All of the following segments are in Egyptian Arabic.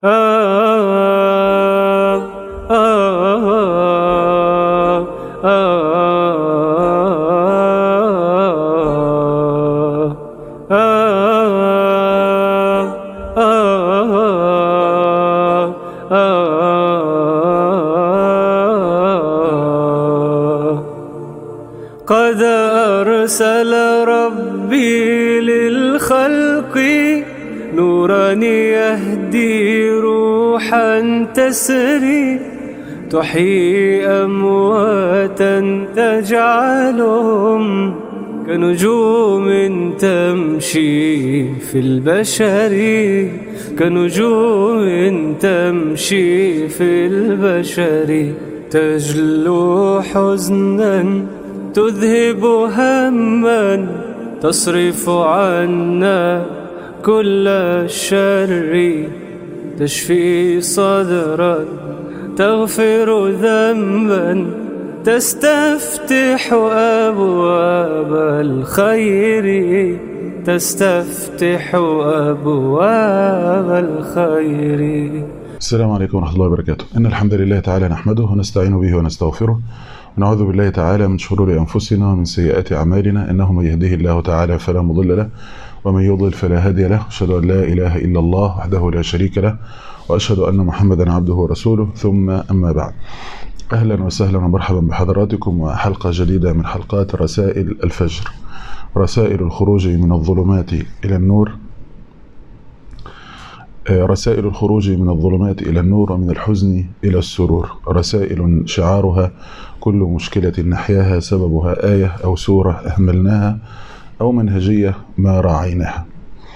قد أرسل ربي للخلق نورا يهدي روحا تسري تحيي أمواتا تجعلهم كنجوم تمشي في البشر كنجوم تمشي في البشر تجلو حزنا تذهب هما تصرف عنا كل الشر تشفي صدرا تغفر ذنبا تستفتح أبواب الخير تستفتح أبواب الخير السلام عليكم ورحمة الله وبركاته إن الحمد لله تعالى نحمده ونستعين به ونستغفره ونعوذ بالله تعالى من شرور أنفسنا ومن سيئات أعمالنا إنه من يهده الله تعالى فلا مضل له ومن يضلل فلا هادي له أشهد أن لا إله إلا الله وحده لا شريك له وأشهد أن محمدا عبده ورسوله ثم أما بعد أهلا وسهلا ومرحبا بحضراتكم وحلقة جديدة من حلقات رسائل الفجر رسائل الخروج من الظلمات إلى النور رسائل الخروج من الظلمات إلى النور ومن الحزن إلى السرور رسائل شعارها كل مشكلة نحياها سببها آية أو سورة أهملناها أو منهجية ما راعيناها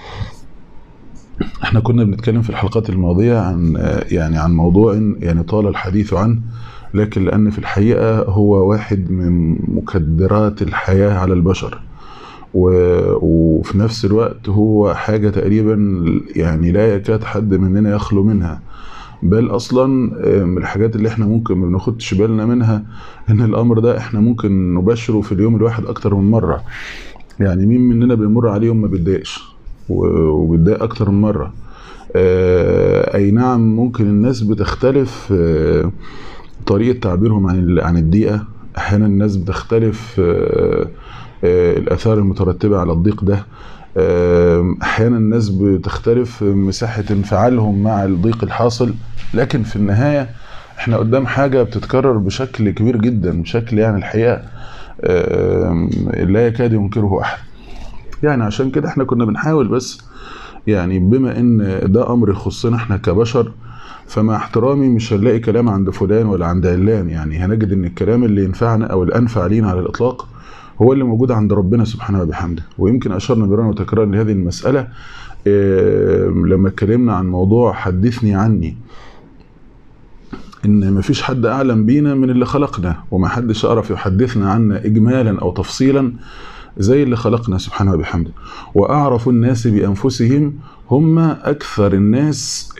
احنا كنا بنتكلم في الحلقات الماضية عن يعني عن موضوع يعني طال الحديث عنه لكن لأن في الحقيقة هو واحد من مكدرات الحياة على البشر وفي نفس الوقت هو حاجة تقريبا يعني لا يكاد حد مننا يخلو منها بل اصلا من الحاجات اللي احنا ممكن ما بناخدش بالنا منها ان الامر ده احنا ممكن نبشره في اليوم الواحد اكتر من مرة يعني مين مننا بيمر عليه يوم ما بيتضايقش وبيتضايق اكتر من مرة اي نعم ممكن الناس بتختلف طريقة تعبيرهم عن عن الضيقة احيانا الناس بتختلف الاثار المترتبة على الضيق ده احيانا الناس بتختلف مساحة انفعالهم مع الضيق الحاصل لكن في النهاية احنا قدام حاجة بتتكرر بشكل كبير جدا بشكل يعني الحقيقة لا يكاد ينكره احد يعني عشان كده احنا كنا بنحاول بس يعني بما ان ده امر يخصنا احنا كبشر فمع احترامي مش هنلاقي كلام عند فلان ولا عند علان يعني هنجد ان الكلام اللي ينفعنا او الانفع لينا على الاطلاق هو اللي موجود عند ربنا سبحانه وبحمده ويمكن اشرنا مرارا وتكرارا لهذه المساله لما اتكلمنا عن موضوع حدثني عني ان مفيش حد اعلم بينا من اللي خلقنا وما حدش يعرف يحدثنا عنا اجمالا او تفصيلا زي اللي خلقنا سبحانه وبحمده واعرف الناس بانفسهم هم اكثر الناس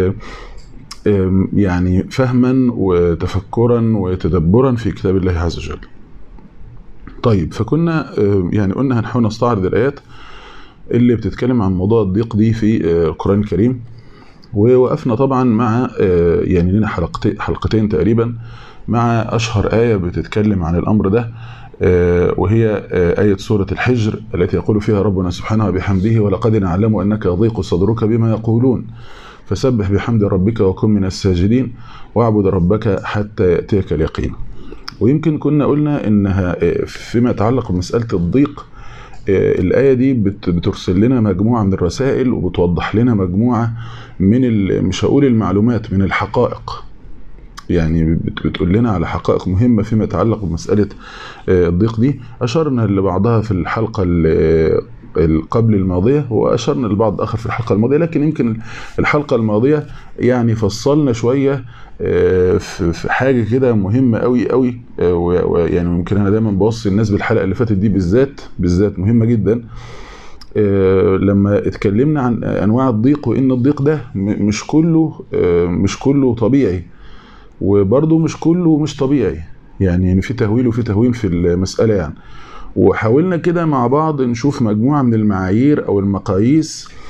يعني فهما وتفكرا وتدبرا في كتاب الله عز وجل طيب فكنا يعني قلنا هنحاول نستعرض الايات اللي بتتكلم عن موضوع الضيق دي في القران الكريم ووقفنا طبعا مع يعني لنا حلقتين حلقتين تقريبا مع اشهر ايه بتتكلم عن الامر ده وهي آية سورة الحجر التي يقول فيها ربنا سبحانه وبحمده ولقد نعلم أنك يضيق صدرك بما يقولون فسبح بحمد ربك وكن من الساجدين واعبد ربك حتى يأتيك اليقين ويمكن كنا قلنا انها فيما يتعلق بمساله الضيق الايه دي بترسل لنا مجموعه من الرسائل وبتوضح لنا مجموعه من مش هقول المعلومات من الحقائق يعني بتقول لنا على حقائق مهمه فيما يتعلق بمساله الضيق دي اشرنا لبعضها في الحلقه قبل الماضيه واشرنا لبعض اخر في الحلقه الماضيه لكن يمكن الحلقه الماضيه يعني فصلنا شويه في حاجه كده مهمه قوي قوي ويعني يمكن انا دايما بوصي الناس بالحلقه اللي فاتت دي بالذات بالذات مهمه جدا لما اتكلمنا عن انواع الضيق وان الضيق ده مش كله مش كله طبيعي وبرده مش كله مش طبيعي يعني في تهويل وفي تهوين في المساله يعني وحاولنا كده مع بعض نشوف مجموعه من المعايير او المقاييس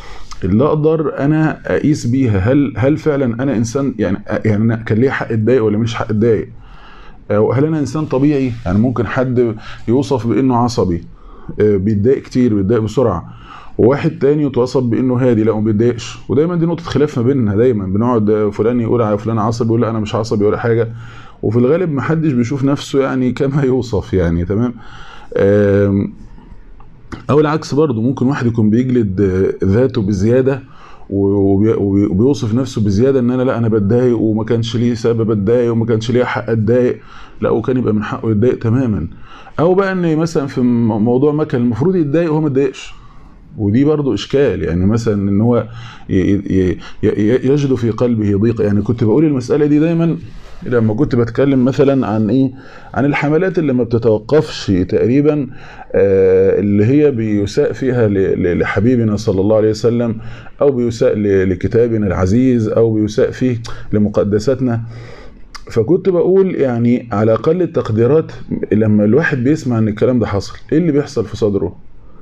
اللي اقدر انا اقيس بيها هل هل فعلا انا انسان يعني يعني انا كان ليا حق اتضايق ولا ماليش حق اتضايق أو هل انا انسان طبيعي يعني ممكن حد يوصف بانه عصبي آه، بيتضايق كتير بيتضايق بسرعه وواحد تاني يتوصف بانه هادي لا ما بيتضايقش ودايما دي نقطه خلاف ما بيننا دايما بنقعد آه، فلان يقول على فلان عصبي يقول لا انا مش عصبي ولا حاجه وفي الغالب ما حدش بيشوف نفسه يعني كما يوصف يعني تمام آم، او العكس برضه ممكن واحد يكون بيجلد آه، ذاته بزياده وبي- وبي- وبيوصف نفسه بزياده ان انا لا انا بتضايق وما كانش ليه سبب اتضايق وما كانش ليه حق اتضايق لا وكان يبقى من حقه يتضايق تماما او بقى ان مثلا في م- موضوع ما كان المفروض يتضايق وهو ما اتضايقش ودي برضو اشكال يعني مثلا ان هو ي- ي- ي- يجد في قلبه ضيق يعني كنت بقول المساله دي دايما لما كنت بتكلم مثلا عن ايه عن الحملات اللي ما بتتوقفش تقريبا آه، اللي هي بيساء فيها ل- ل- لحبيبنا صلى الله عليه وسلم او بيساء ل- لكتابنا العزيز او بيساء فيه لمقدساتنا فكنت بقول يعني على اقل التقديرات لما الواحد بيسمع ان الكلام ده حصل ايه اللي بيحصل في صدره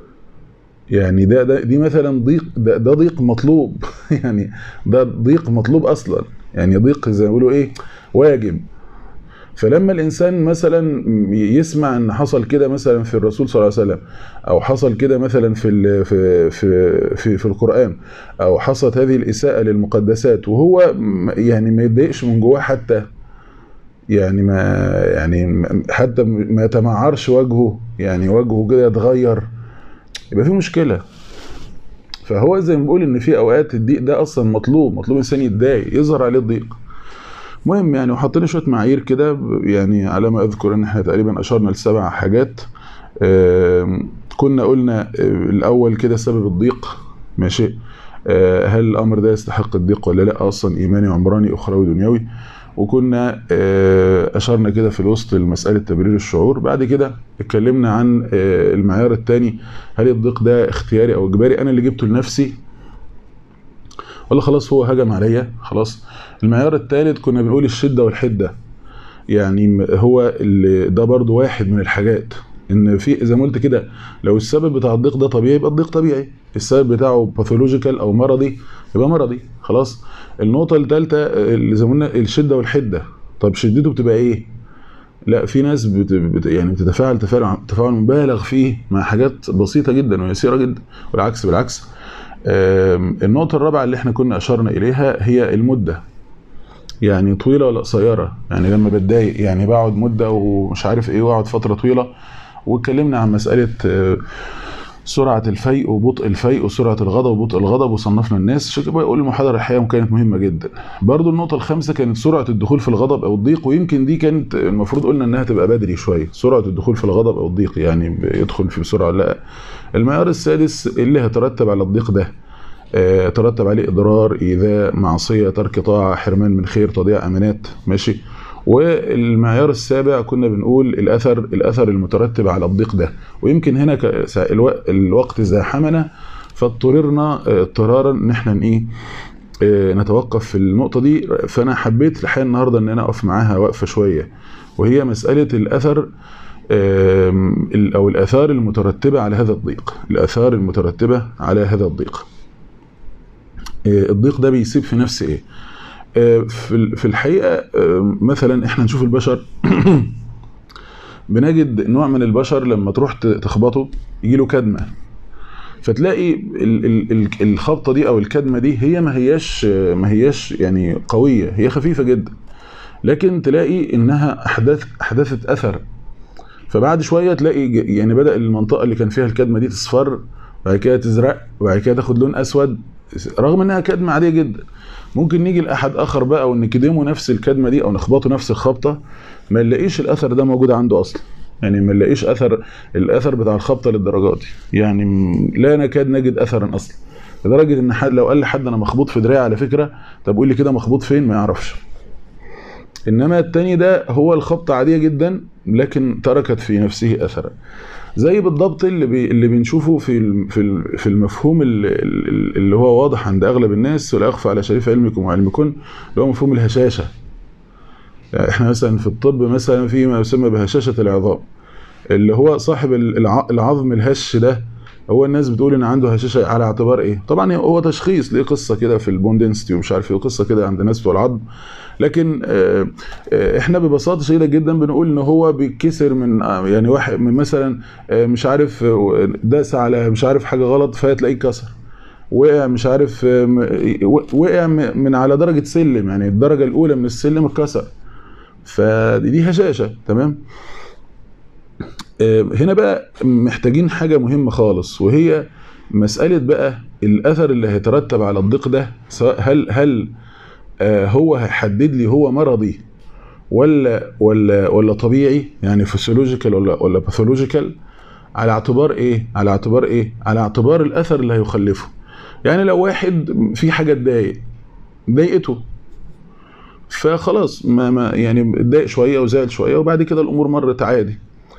يعني ده, ده دي مثلا ضيق ده, ده ضيق مطلوب يعني ده ضيق مطلوب اصلا يعني ضيق زي ما بيقولوا ايه واجب فلما الانسان مثلا يسمع ان حصل كده مثلا في الرسول صلى الله عليه وسلم او حصل كده مثلا في ال- في في في, في القران او حصلت هذه الاساءه للمقدسات وهو م- يعني ما يتضايقش من جواه حتى يعني ما يعني م- حتى ما يتمعرش وجهه يعني وجهه كده يتغير يبقى في مشكله فهو زي ما بقول ان في اوقات الضيق ده اصلا مطلوب مطلوب انسان يتضايق يظهر عليه الضيق مهم يعني وحطينا شويه معايير كده يعني على ما اذكر ان احنا تقريبا اشرنا لسبع حاجات آم، كنا قلنا آه، الاول كده سبب الضيق ماشي آه، هل الامر ده يستحق الضيق ولا لا اصلا ايماني عمراني اخروي دنيوي وكنا آه، اشرنا كده في الوسط لمساله تبرير الشعور بعد كده اتكلمنا عن آه، المعيار الثاني هل الضيق ده اختياري او اجباري انا اللي جبته لنفسي ولا خلاص هو هجم عليا خلاص المعيار الثالث كنا بنقول الشده والحده يعني م- هو اللي ده برضو واحد من الحاجات ان في زي ما قلت كده لو السبب بتاع الضيق ده طبيعي يبقى الضيق طبيعي السبب بتاعه باثولوجيكال او مرضي يبقى مرضي خلاص النقطه الثالثه اللي زي ما قلنا الشده والحده طب شدته بتبقى ايه لا في ناس بت... بت... يعني بتتفاعل تفاعل تفاعل مبالغ فيه مع حاجات بسيطه جدا ويسيره جدا والعكس بالعكس آم، النقطه الرابعه اللي احنا كنا اشرنا اليها هي المده يعني طويله ولا قصيره يعني لما بتضايق يعني بقعد مده ومش عارف ايه واقعد فتره طويله واتكلمنا عن مساله آه، سرعه الفيء وبطء الفيء وسرعه الغضب وبطء الغضب وصنفنا الناس عشان كده بقول المحاضره الحقيقه كانت مهمه جدا برضو النقطه الخامسه كانت سرعه الدخول في الغضب او الضيق ويمكن دي كانت المفروض قلنا انها تبقى بدري شويه سرعه الدخول في الغضب او الضيق يعني بيدخل في بسرعه لا المعيار السادس اللي هيترتب على الضيق ده آه، ترتب عليه اضرار ايذاء معصيه ترك طاعه حرمان من خير تضييع امانات ماشي والمعيار السابع كنا بنقول الاثر الاثر المترتب على الضيق ده ويمكن هنا ك- سا- الو- الوقت زاحمنا فاضطررنا آه، اضطرارا ان احنا ايه آه، نتوقف في النقطه دي فانا حبيت الحقيقه النهارده ان انا اقف معاها وقفه شويه وهي مساله الاثر آم، ال- او الاثار المترتبه على هذا الضيق الاثار المترتبه على هذا الضيق آه، الضيق ده بيسيب في نفس ايه آه، في ال- في الحقيقه آه، مثلا احنا نشوف البشر بنجد نوع من البشر لما تروح ت- تخبطه يجي له كدمه فتلاقي ال- ال- ال- الخبطه دي او الكدمه دي هي ما هياش ما هياش يعني قويه هي خفيفه جدا لكن تلاقي انها احداث احدثت اثر فبعد شويه تلاقي ج- يعني بدا المنطقه اللي كان فيها الكدمه دي تصفر وبعد كده تزرق وبعد كده تاخد لون اسود رغم انها كدمه عاديه جدا ممكن نيجي لاحد اخر بقى ونكدمه نفس الكدمه دي او نخبطه نفس الخبطه ما نلاقيش الاثر ده موجود عنده اصلا يعني ما نلاقيش اثر الاثر بتاع الخبطه للدرجات دي يعني م- لا نكاد نجد اثرا اصلا لدرجه ان حد لو قال لحد انا مخبوط في دراعي على فكره طب قول لي كده مخبوط فين ما يعرفش انما التاني ده هو الخبطه عاديه جدا لكن تركت في نفسه اثرا زي بالضبط اللي بي اللي بنشوفه في الم- في ال- في المفهوم اللي, اللي هو واضح عند اغلب الناس ولا يخفى على شريف علمكم وعلمكن اللي هو مفهوم الهشاشه يعني احنا مثلا في الطب مثلا في ما يسمى بهشاشه العظام اللي هو صاحب ال- الع- العظم الهش ده هو الناس بتقول ان عنده هشاشه على اعتبار ايه طبعا هو تشخيص ليه قصه كده في البوندنستي ومش عارف ايه قصه كده عند الناس بتوع العظم لكن آه، آه، احنا ببساطه شديده جدا بنقول ان هو بيتكسر من آه، يعني واحد من مثلا آه، مش عارف آه، داس على مش عارف حاجه غلط فتلاقيه اتكسر وقع مش عارف آه، م- وقع م- من على درجه سلم يعني الدرجه الاولى من السلم اتكسر فدي هشاشه تمام آه، هنا بقى محتاجين حاجة مهمة خالص وهي مسألة بقى الأثر اللي هيترتب على الضيق ده سواء هل هل آه، هو هيحدد لي هو مرضي ولا ولا ولا طبيعي يعني فسيولوجيكال ولا ولا باثولوجيكال على اعتبار ايه؟ على اعتبار ايه؟ على اعتبار الأثر اللي هيخلفه. يعني لو واحد في حاجة تضايق ضايقته فخلاص ما ما يعني اتضايق شوية وزعل شوية وبعد كده الأمور مرت عادي.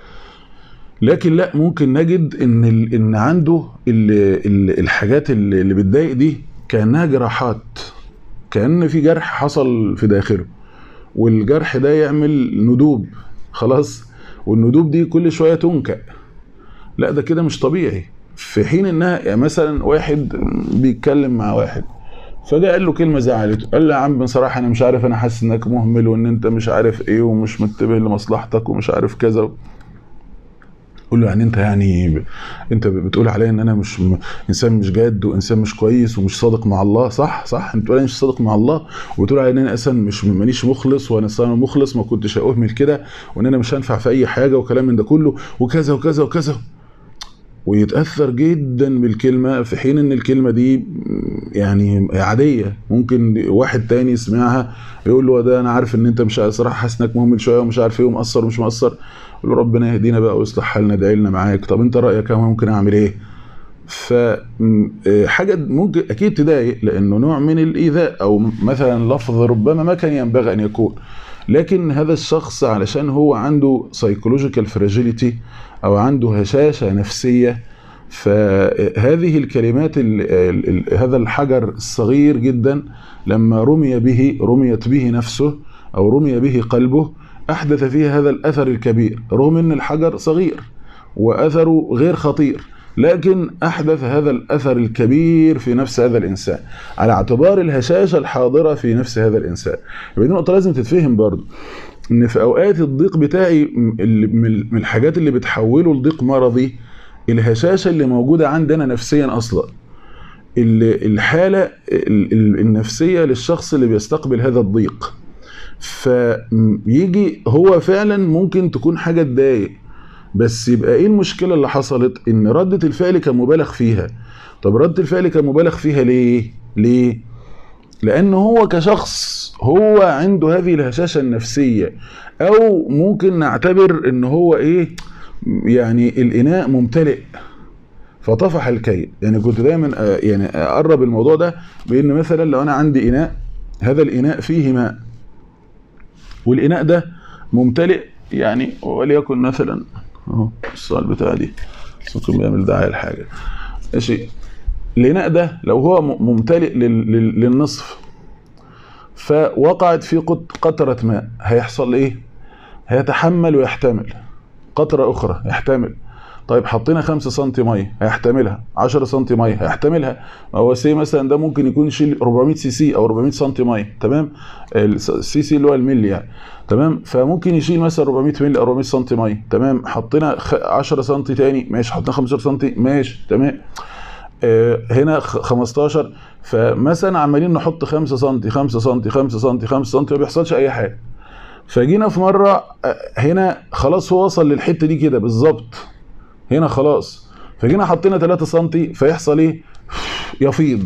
لكن لا ممكن نجد ان ال- ان عنده ال ال الحاجات اللي اللي بتضايق دي كانها جراحات كان في جرح حصل في داخله والجرح ده يعمل ندوب خلاص والندوب دي كل شويه تنكأ لا ده كده مش طبيعي في حين انها يعني مثلا واحد بيتكلم مع واحد فجاء قال له كلمه زعلته قال له يا عم بصراحه انا مش عارف انا حاسس انك مهمل وان انت مش عارف ايه ومش منتبه لمصلحتك ومش عارف كذا قول له يعني انت يعني ب... انت بتقول عليا ان انا مش م... انسان مش جاد وانسان مش كويس ومش صادق مع الله صح صح انت بتقول انا مش صادق مع الله وبتقول عليا ان انا اصلا مش مانيش مخلص وانا اصلا مخلص ما كنتش اهمل كده وان انا مش هنفع في اي حاجه وكلام من ده كله وكذا وكذا وكذا ويتاثر جدا بالكلمه في حين ان الكلمه دي يعني عاديه ممكن واحد تاني يسمعها يقول له ده انا عارف ان انت مش صراحه حاسس انك مهمل شويه ومش عارف ايه ومقصر ومش مقصر يقول له ربنا يهدينا بقى ويصلح حالنا ادعي لنا معاك طب انت رايك انا ممكن اعمل ايه ف م- آه، حاجه ممكن اكيد تضايق لانه نوع من الايذاء او مثلا لفظ ربما ما كان ينبغي ان يكون لكن هذا الشخص علشان هو عنده سايكولوجيكال فراجيليتي او عنده هشاشه نفسيه فهذه الكلمات ال ال ال هذا الحجر الصغير جدا لما رمي به رميت به نفسه او رمي به قلبه احدث فيه هذا الاثر الكبير رغم ان الحجر صغير واثره غير خطير لكن احدث هذا الاثر الكبير في نفس هذا الانسان على اعتبار الهشاشه الحاضره في نفس هذا الانسان يبقى دي نقطه لازم تتفهم برضو ان في اوقات الضيق بتاعي م- اللي- من من الحاجات اللي بتحوله لضيق مرضي الهشاشه اللي موجوده عندنا نفسيا اصلا ال- الحاله ال- ال- النفسيه للشخص اللي بيستقبل هذا الضيق فيجي هو فعلا ممكن تكون حاجه تضايق بس يبقى ايه المشكله اللي حصلت ان رده الفعل كان مبالغ فيها طب رده الفعل كان مبالغ فيها ليه ليه لان هو كشخص هو عنده هذه الهشاشه النفسيه او ممكن نعتبر ان هو ايه يعني الاناء ممتلئ فطفح الكيل يعني كنت دايما آه، يعني اقرب الموضوع ده بان مثلا لو انا عندي اناء هذا الاناء فيه ماء والاناء ده ممتلئ يعني وليكن مثلا اهو السؤال بتاع دي بس ممكن بيعمل دعايه لحاجه ماشي الاناء ده لو هو م- ممتلئ لل- لل- للنصف فوقعت في قط- قطره ماء هيحصل ايه؟ هيتحمل ويحتمل قطره اخرى يحتمل طيب حطينا 5 سم ميه هيحتملها 10 سم ميه هيحتملها ما هو سي مثلا ده ممكن يكون يشيل 400 سي سي او 400 سم ميه تمام السي سي اللي هو الملي يعني تمام فممكن يشيل مثلا 400 مللي او 400 سم ميه تمام حطينا خ- 10 سم تاني ماشي حطينا 15 سم ماشي تمام آه، هنا خ- 15 فمثلا عمالين نحط 5 سم 5 سم 5 سم 5 سم ما بيحصلش اي حاجه فجينا في مره آه، هنا خلاص هو وصل للحته دي كده بالظبط هنا خلاص فجينا حطينا 3 سم فيحصل ايه يفيض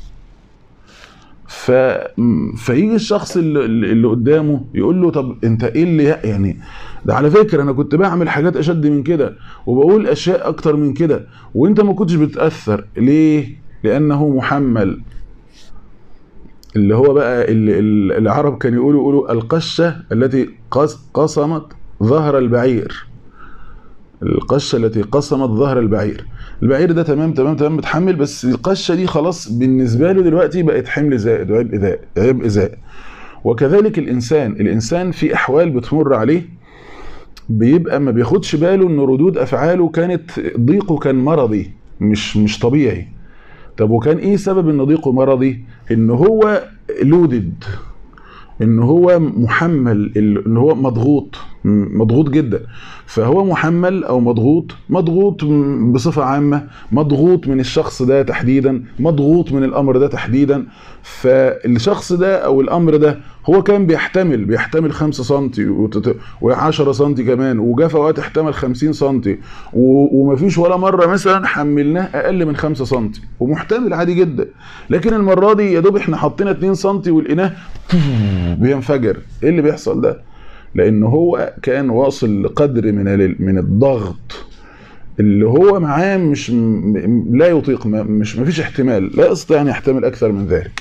ف... م- فيجي الشخص اللي, اللي قدامه يقول له طب انت ايه اللي يعني ده على فكره انا كنت بعمل حاجات اشد من كده وبقول اشياء اكتر من كده وانت ما كنتش بتاثر ليه لانه محمل اللي هو بقى اللي اللي العرب كانوا يقولوا يقولوا القشه التي قص- قصمت ظهر البعير القشه التي قصمت ظهر البعير البعير ده تمام تمام تمام متحمل بس القشه دي خلاص بالنسبه له دلوقتي بقت حمل زائد وعبء زائد عبء زائد وكذلك الانسان الانسان في احوال بتمر عليه بيبقى ما بياخدش باله ان ردود افعاله كانت ضيقه كان مرضي مش مش طبيعي طب وكان ايه سبب ان ضيقه مرضي ان هو لودد ان هو محمل ان هو مضغوط مضغوط جدا فهو محمل او مضغوط مضغوط بصفه عامه مضغوط من الشخص ده تحديدا مضغوط من الامر ده تحديدا فالشخص ده او الامر ده هو كان بيحتمل بيحتمل 5 سم و10 سم كمان وجا في اوقات احتمل 50 سم ومفيش ولا مره مثلا حملناه اقل من 5 سم ومحتمل عادي جدا لكن المره دي يا دوب احنا حطينا 2 سم ولقيناه بينفجر ايه اللي بيحصل ده لان هو كان واصل لقدر من من الضغط اللي هو معاه مش لا يطيق مش ما فيش احتمال لا يستطيع ان يحتمل اكثر من ذلك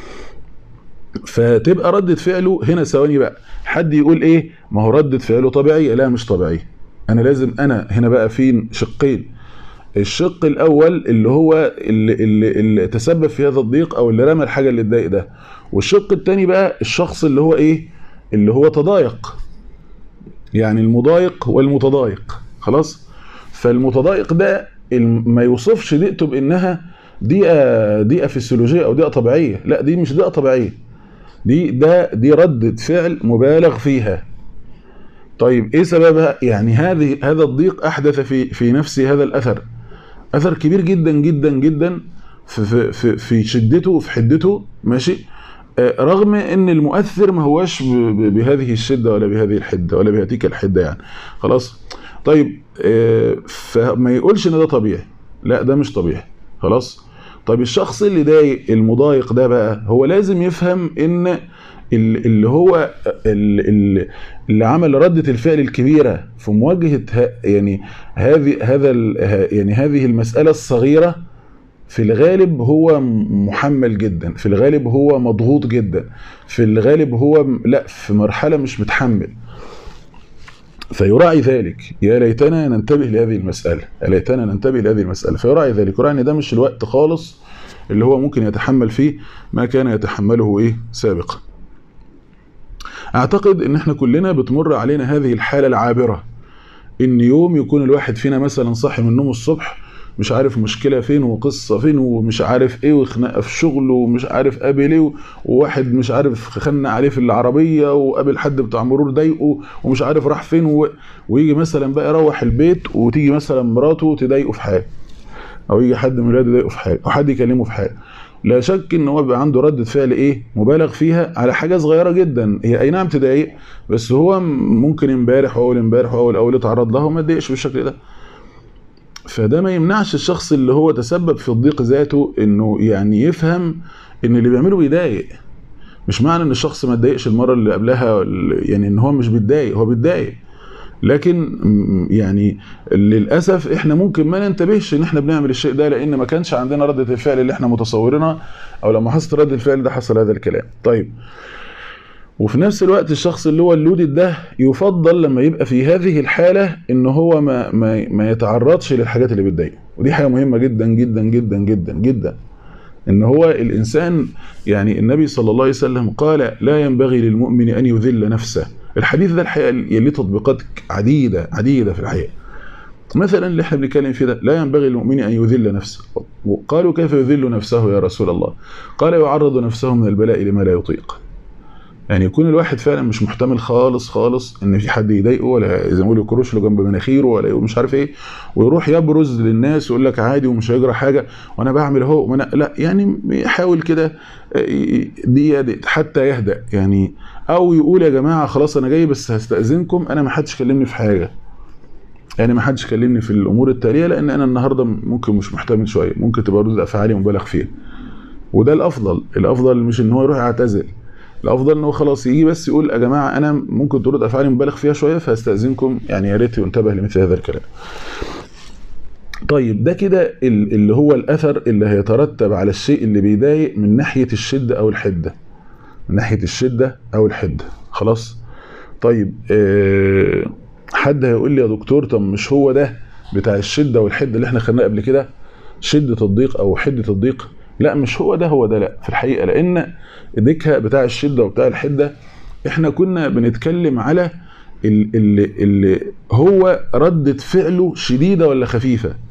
فتبقى ردة فعله هنا ثواني بقى حد يقول ايه ما هو ردة فعله طبيعية لا مش طبيعية انا لازم انا هنا بقى في شقين الشق الاول اللي هو اللي, اللي, اللي تسبب في هذا الضيق او اللي رمى الحاجه اللي اتضايق ده والشق الثاني بقى الشخص اللي هو ايه اللي هو تضايق يعني المضايق والمتضايق خلاص فالمتضايق ده ما يوصفش ضيقته بانها ضيقه ضيقه فسيولوجيه او ضيقه طبيعيه لا دي مش ضيقه طبيعيه دي ده دي ردة فعل مبالغ فيها طيب ايه سببها يعني هذه هذا الضيق احدث في في نفسي هذا الاثر اثر كبير جدا جدا جدا في في في شدته وفي حدته ماشي رغم ان المؤثر ما هواش بهذه الشده ولا بهذه الحده ولا بهذيك الحده يعني خلاص طيب فما يقولش ان ده طبيعي لا ده مش طبيعي خلاص طيب الشخص اللي ضايق المضايق ده بقى هو لازم يفهم ان اللي هو اللي عمل ردة الفعل الكبيرة في مواجهة يعني هذه هذا يعني هذه المسألة الصغيرة في الغالب هو محمل جدا في الغالب هو مضغوط جدا في الغالب هو لا في مرحلة مش متحمل فيراعي ذلك يا ليتنا ننتبه لهذه المسألة يا ليتنا ننتبه لهذه المسألة فيراعي ذلك يراعي ان ده مش الوقت خالص اللي هو ممكن يتحمل فيه ما كان يتحمله ايه سابقا اعتقد ان احنا كلنا بتمر علينا هذه الحالة العابرة ان يوم يكون الواحد فينا مثلا صاحي من النوم الصبح مش عارف مشكله فين وقصه فين ومش عارف ايه وخناقه في شغله ومش عارف قابل ايه وواحد مش عارف خنق عليه في العربيه وقابل حد بتاع مرور ضايقه ومش عارف راح فين و... ويجي مثلا بقى يروح البيت وتيجي مثلا مراته تضايقه في حاجه او يجي حد من ولاده يضايقه في حاجه او حد يكلمه في حاجه لا شك ان هو بيبقى عنده ردة فعل ايه مبالغ فيها على حاجه صغيره جدا هي اي نعم تضايق بس هو ممكن امبارح واول امبارح واول اول اتعرض لها وما اتضايقش بالشكل ده فده ما يمنعش الشخص اللي هو تسبب في الضيق ذاته انه يعني يفهم ان اللي بيعمله بيضايق مش معنى ان الشخص ما اتضايقش المره اللي قبلها يعني ان هو مش بيتضايق هو بيتضايق لكن يعني للاسف احنا ممكن ما ننتبهش ان احنا بنعمل الشيء ده لان ما كانش عندنا رده الفعل اللي احنا متصورينها او لما حصلت رده الفعل ده حصل هذا الكلام طيب وفي نفس الوقت الشخص اللي هو اللودد ده يفضل لما يبقى في هذه الحالة ان هو ما, ما, ما يتعرضش للحاجات اللي بتضايقه ودي حاجة مهمة جدا جدا جدا جدا جدا ان هو الانسان يعني النبي صلى الله عليه وسلم قال لا ينبغي للمؤمن ان يذل نفسه الحديث ده الحقيقة ليه تطبيقات عديدة عديدة في الحقيقة مثلا اللي احنا بنتكلم فيه ده لا ينبغي للمؤمن ان يذل نفسه وقالوا كيف يذل نفسه يا رسول الله قال يعرض نفسه من البلاء لما لا يطيق يعني يكون الواحد فعلا مش محتمل خالص خالص ان في حد يضايقه ولا زي ما بيقولوا يكروش له جنب مناخيره ولا مش عارف ايه ويروح يبرز للناس ويقول لك عادي ومش هيجرى حاجه وانا بعمل اهو وانا لا يعني يحاول كده دي, دي حتى يهدأ يعني او يقول يا جماعه خلاص انا جاي بس هستأذنكم انا ما حدش كلمني في حاجه يعني ما حدش كلمني في الامور التاليه لان انا النهارده ممكن مش محتمل شويه ممكن تبقى ردود افعالي مبالغ فيها وده الافضل الافضل مش ان هو يروح يعتزل الافضل ان هو خلاص يجي بس يقول يا جماعه انا ممكن ترد افعالي مبالغ فيها شويه فاستاذنكم يعني يا ريت ينتبه لمثل هذا الكلام. طيب ده كده اللي هو الاثر اللي هيترتب على الشيء اللي بيضايق من ناحيه الشده او الحده. من ناحيه الشده او الحده خلاص؟ طيب أه حد هيقول لي يا دكتور طب مش هو ده بتاع الشده والحده اللي احنا خدناه قبل كده؟ شده الضيق او حده الضيق لا مش هو ده هو ده لا في الحقيقه لان الدكه بتاع الشده وبتاع الحده احنا كنا بنتكلم على اللي, اللي هو ردة فعله شديدة ولا خفيفة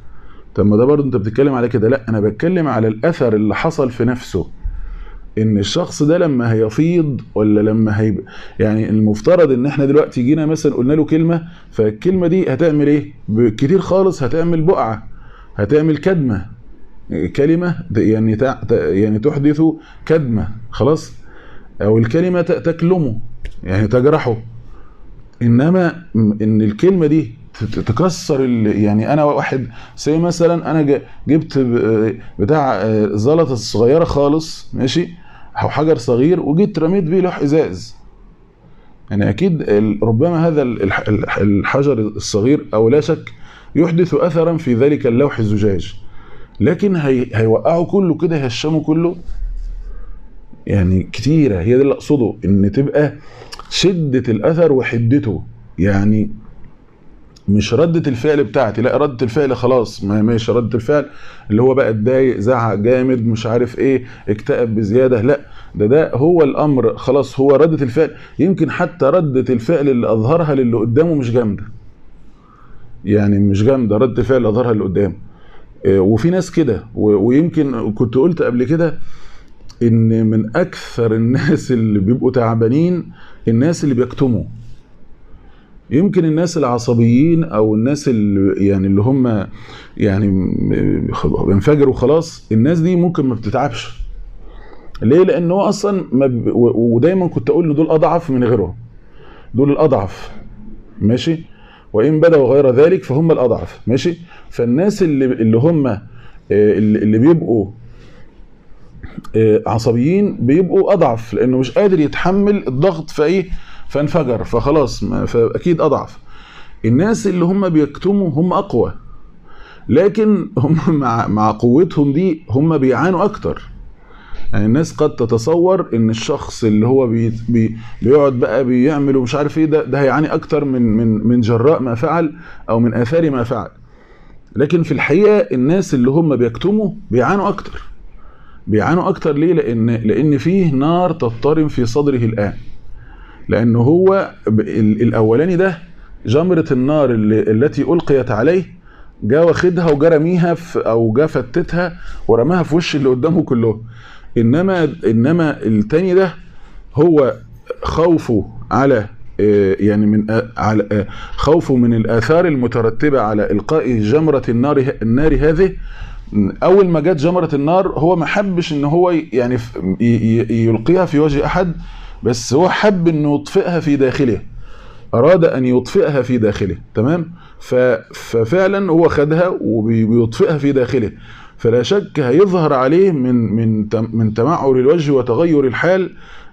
طب ما ده برضه انت بتتكلم على كده لا انا بتكلم على الاثر اللي حصل في نفسه ان الشخص ده لما هيفيض ولا لما هي يعني المفترض ان احنا دلوقتي جينا مثلا قلنا له كلمه فالكلمه دي هتعمل ايه كتير خالص هتعمل بقعه هتعمل كدمه كلمه يعني تع... يعني تحدث كدمه خلاص او الكلمه تكلمه يعني تجرحه انما ان الكلمه دي تكسر يعني انا واحد زي مثلا انا جبت بتاع زلطه صغيره خالص ماشي او حجر صغير وجيت رميت بيه لوح ازاز يعني اكيد ربما هذا الحجر الصغير او لا شك يحدث اثرا في ذلك اللوح الزجاج لكن هي هيوقعه كله كده يهشمه كله يعني كتيره هي ده اللي اقصده ان تبقى شده الاثر وحدته يعني مش ردة الفعل بتاعتي لا ردة الفعل خلاص ما ماشي ردة الفعل اللي هو بقى اتضايق زعق جامد مش عارف ايه اكتئب بزيادة لا ده ده هو الامر خلاص هو ردة الفعل يمكن حتى ردة الفعل اللي اظهرها للي قدامه مش جامدة يعني مش جامدة ردة الفعل اللي اظهرها اللي قدامه وفي ناس كده ويمكن كنت قلت قبل كده ان من اكثر الناس اللي بيبقوا تعبانين الناس اللي بيكتموا يمكن الناس العصبيين او الناس اللي يعني اللي هم يعني بينفجروا خلاص الناس دي ممكن ما بتتعبش ليه لان هو اصلا ما ب... ودايما كنت اقول ان دول اضعف من غيرهم دول الاضعف ماشي وان بدأوا غير ذلك فهم الاضعف ماشي فالناس اللي اللي هم اللي بيبقوا عصبيين بيبقوا اضعف لانه مش قادر يتحمل الضغط فايه فانفجر فخلاص فاكيد اضعف الناس اللي هم بيكتموا هم اقوى لكن هم مع مع قوتهم دي هم بيعانوا اكتر يعني الناس قد تتصور ان الشخص اللي هو بي بي بيقعد بقى بيعمل ومش عارف ايه ده ده هيعاني اكتر من من من جراء ما فعل او من اثار ما فعل لكن في الحقيقه الناس اللي هم بيكتموا بيعانوا اكتر بيعانوا اكتر ليه لان لان فيه نار تضطرم في صدره الان لأن هو الأولاني ده جمرة النار اللي التي ألقيت عليه جا واخدها وجرميها أو جا فتتها ورماها في وش اللي قدامه كله إنما إنما التاني ده هو خوفه على يعني من على خوفه من الآثار المترتبة على إلقاء جمرة النار النار هذه أول ما جت جمرة النار هو ما حبش إن هو يعني يلقيها في وجه أحد بس هو حب انه يطفئها في داخله اراد ان يطفئها في داخله تمام ففعلا هو خدها وبيطفئها في داخله فلا شك هيظهر عليه من من من تمعر الوجه وتغير الحال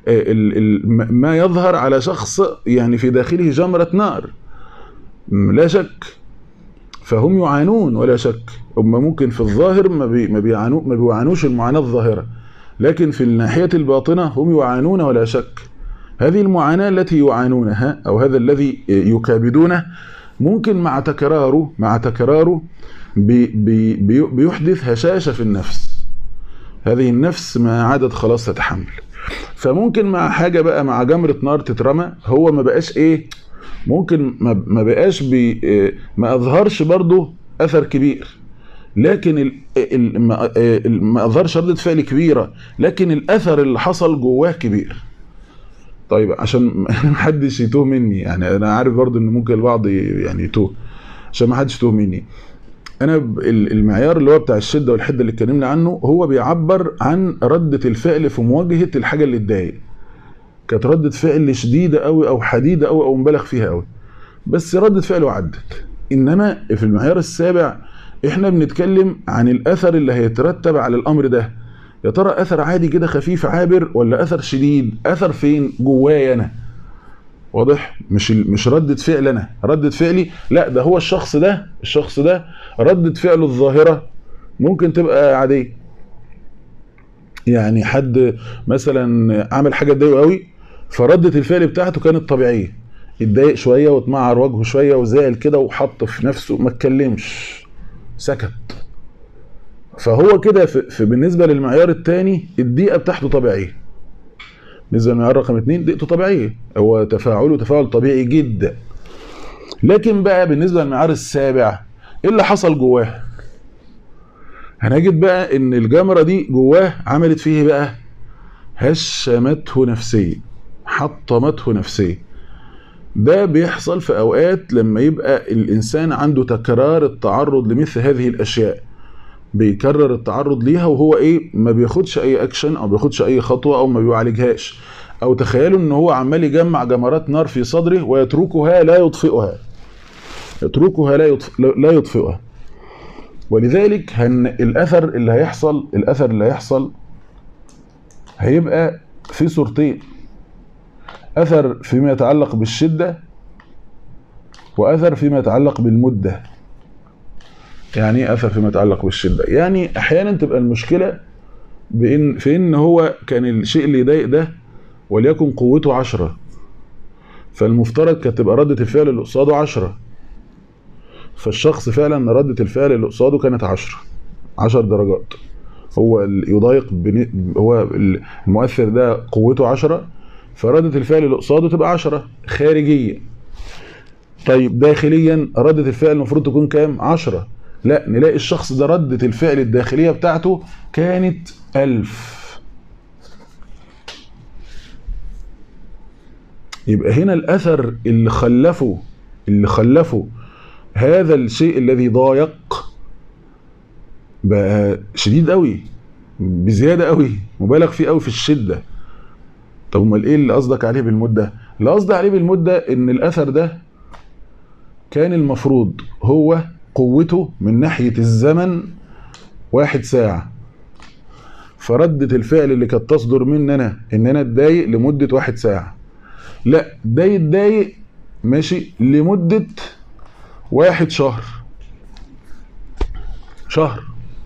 ما يظهر على شخص يعني في داخله جمرة نار لا شك فهم يعانون ولا شك هم ممكن في الظاهر ما بي ما بيعانوا ما بيعانوش المعاناة الظاهرة لكن في الناحية الباطنة هم يعانون ولا شك هذه المعاناة التي يعانونها أو هذا الذي يكابدونه ممكن مع تكراره مع تكراره بي بي بي بيحدث هشاشة في النفس هذه النفس ما عادت خلاص تتحمل فممكن مع حاجة بقى مع جمرة نار تترمى هو ما بقاش ايه ممكن ما بقاش بي ما اظهرش برضه اثر كبير لكن ما اظهرش ردة فعل كبيرة لكن الاثر اللي حصل جواه كبير طيب عشان ما حدش يتوه مني يعني انا عارف برضو ان ممكن البعض يعني يتوه عشان ما حدش يتوه مني انا المعيار اللي هو بتاع الشده والحده اللي اتكلمنا عنه هو بيعبر عن رده الفعل في مواجهه الحاجه اللي اتضايق كانت رده فعل شديده قوي او حديده قوي او مبالغ فيها قوي بس رده فعل وعدت انما في المعيار السابع احنا بنتكلم عن الاثر اللي هيترتب على الامر ده يا ترى اثر عادي كده خفيف عابر ولا اثر شديد اثر فين جوايا انا واضح مش مش ردة فعل انا ردة فعلي لا ده هو الشخص ده الشخص ده ردة فعله الظاهرة ممكن تبقى عادية يعني حد مثلا عمل حاجة تضايقه قوي فردة الفعل بتاعته كانت طبيعية اتضايق شوية واتمعر وجهه شوية وزعل كده وحط في نفسه ما اتكلمش سكت فهو كده في بالنسبه للمعيار الثاني الدقيقه بتاعته طبيعيه بالنسبه للمعيار رقم اثنين دقيقته طبيعيه هو تفاعله تفاعل طبيعي جدا لكن بقى بالنسبه للمعيار السابع ايه اللي حصل جواه هنجد بقى ان الجمره دي جواه عملت فيه بقى هشمته نفسيا حطمته نفسيا ده بيحصل في اوقات لما يبقى الانسان عنده تكرار التعرض لمثل هذه الاشياء بيكرر التعرض ليها وهو ايه ما بياخدش اي اكشن او بياخدش اي خطوه او ما بيعالجهاش او تخيلوا ان هو عمال يجمع جمرات نار في صدره ويتركها لا يطفئها يتركها لا يطفئ لا يطفئها ولذلك هن الاثر اللي هيحصل الاثر اللي هيحصل هيبقى في صورتين اثر فيما يتعلق بالشده واثر فيما يتعلق بالمده يعني ايه اثر فيما يتعلق بالشده يعني احيانا تبقى المشكله بان في ان هو كان الشيء اللي يضايق ده وليكن قوته عشرة فالمفترض كانت تبقى ردة الفعل اللي قصاده عشرة فالشخص فعلا ردة الفعل اللي قصاده كانت عشرة عشر درجات هو ال- يضايق بن... هو ال- المؤثر ده قوته عشرة فردة الفعل اللي قصاده تبقى عشرة خارجية طيب داخليا ردة الفعل المفروض تكون كام؟ عشرة لا نلاقي الشخص ده ردة الفعل الداخلية بتاعته كانت ألف يبقى هنا الأثر اللي خلفه اللي خلفه هذا الشيء الذي ضايق بقى شديد قوي بزيادة قوي مبالغ فيه قوي في الشدة طب امال ايه اللي قصدك عليه بالمدة اللي قصدي عليه بالمدة ان الاثر ده كان المفروض هو قوته من ناحية الزمن واحد ساعة فردة الفعل اللي كانت تصدر مني انا ان انا اتضايق لمدة واحد ساعة لا ده يتضايق ماشي لمدة واحد شهر شهر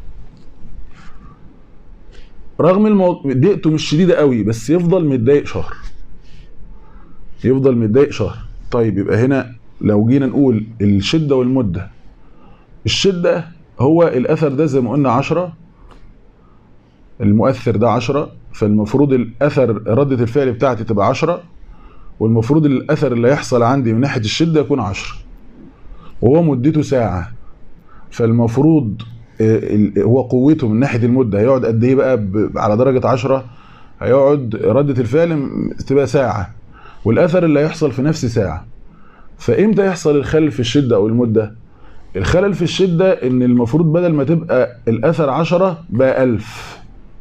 رغم المو... ضيقته مش شديدة قوي بس يفضل متضايق شهر يفضل متضايق شهر طيب يبقى هنا لو جينا نقول الشدة والمدة الشدة هو الأثر ده زي ما قلنا عشرة المؤثر ده عشرة فالمفروض الأثر ردة الفعل بتاعتي تبقى عشرة والمفروض الأثر اللي هيحصل عندي من ناحية الشدة يكون عشرة وهو مدته ساعة فالمفروض هو قوته من ناحيه المده هيقعد قد ايه بقى على درجه 10 هيقعد رده الفعل تبقى ساعه والاثر اللي هيحصل في نفس ساعه فامتى يحصل الخلل في الشده او المده الخلل في الشده ان المفروض بدل ما تبقى الاثر 10 بقى 1000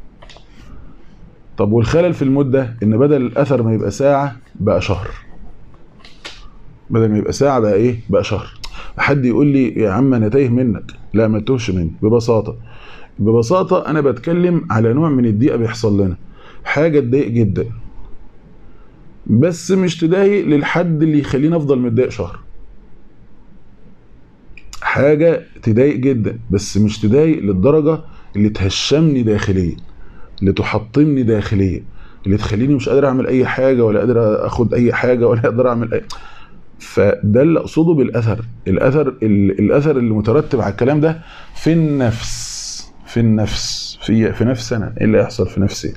طب والخلل في المده ان بدل الاثر ما يبقى ساعه بقى شهر بدل ما يبقى ساعه بقى ايه بقى شهر حد يقول لي يا عم انا تايه منك لا ما تتوهش مني ببساطه ببساطه انا بتكلم على نوع من الضيقه بيحصل لنا حاجه تضايق جدا بس مش تضايق للحد اللي يخليني افضل متضايق شهر حاجه تضايق جدا بس مش تضايق للدرجه اللي تهشمني داخليا اللي تحطمني داخليا اللي تخليني مش قادر اعمل اي حاجه ولا قادر اخد اي حاجه ولا اقدر اعمل اي فده اللي اقصده بالاثر الاثر الاثر اللي مترتب على الكلام ده في النفس في النفس في في نفس انا ايه اللي هيحصل في نفسي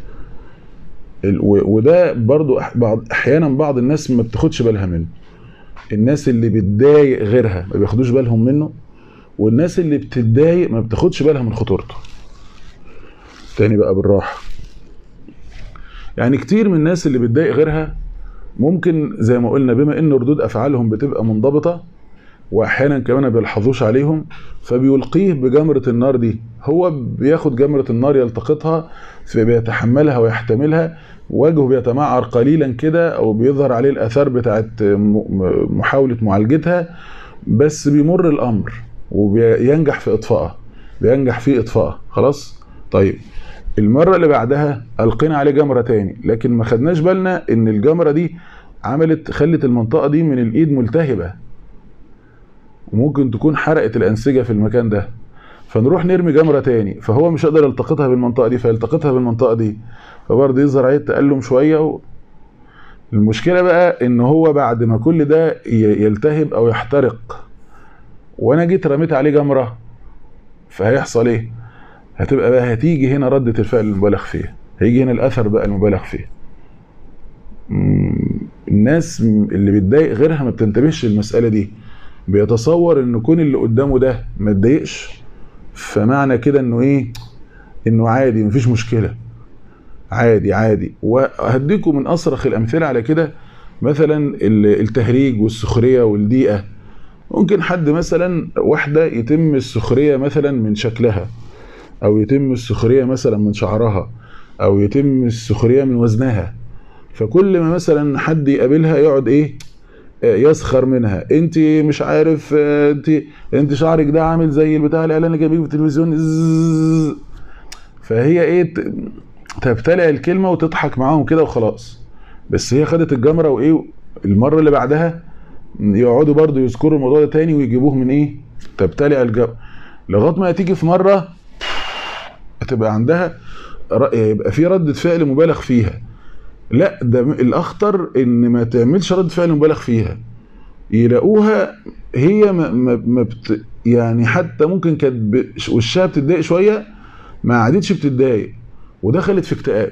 وده برضو بعض احيانا بعض الناس ما بتاخدش بالها منه الناس اللي بتضايق غيرها ما بياخدوش بالهم منه والناس اللي بتتضايق ما بتاخدش بالها من خطورته تاني بقى بالراحه يعني كتير من الناس اللي بتضايق غيرها ممكن زي ما قلنا بما ان ردود افعالهم بتبقى منضبطه واحيانا كمان ما بيلحظوش عليهم فبيلقيه بجمره النار دي هو بياخد جمره النار يلتقطها فبيتحملها ويحتملها وجهه بيتمعر قليلا كده او بيظهر عليه الاثار بتاعت محاوله معالجتها بس بيمر الامر وبينجح في اطفائها بينجح في اطفائها خلاص طيب المرة اللي بعدها ألقينا عليه جمرة تاني لكن ما خدناش بالنا إن الجمرة دي عملت خلت المنطقة دي من الإيد ملتهبة وممكن تكون حرقت الأنسجة في المكان ده فنروح نرمي جمرة تاني فهو مش قادر يلتقطها بالمنطقة دي فيلتقطها بالمنطقة دي فبرضه يظهر عليه التألم شوية و... المشكلة بقى إن هو بعد ما كل ده يلتهب أو يحترق وأنا جيت رميت عليه جمرة فهيحصل إيه؟ هتبقى بقى هتيجي هنا ردة الفعل المبالغ فيه هيجي هنا الأثر بقى المبالغ فيه الناس اللي بتضايق غيرها ما بتنتبهش للمسألة دي بيتصور ان كون اللي قدامه ده ما اتضايقش فمعنى كده انه ايه انه عادي مفيش مشكله عادي عادي وهديكم من اصرخ الامثله على كده مثلا ال- التهريج والسخريه والضيقه ممكن حد مثلا واحده يتم السخريه مثلا من شكلها او يتم السخريه مثلا من شعرها او يتم السخريه من وزنها فكل ما مثلا حد يقابلها يقعد ايه آه، يسخر منها انت مش عارف آه، انت انت شعرك ده عامل زي البتاع الاعلان اللي جايبيه في التلفزيون زzzz. فهي ايه ت- تبتلع الكلمه وتضحك معاهم كده وخلاص بس هي خدت الجمره وايه المره اللي بعدها يقعدوا برضو يذكروا الموضوع ده تاني ويجيبوه من ايه تبتلع الجمره لغايه ما تيجي في مره هتبقى عندها ر- يبقى في ردة فعل مبالغ فيها لا ده م- الاخطر ان ما تعملش ردة فعل مبالغ فيها يلاقوها هي ما, ما, ما بت يعني حتى ممكن كانت ب- وشها بتتضايق شويه ما عادتش بتتضايق ودخلت في اكتئاب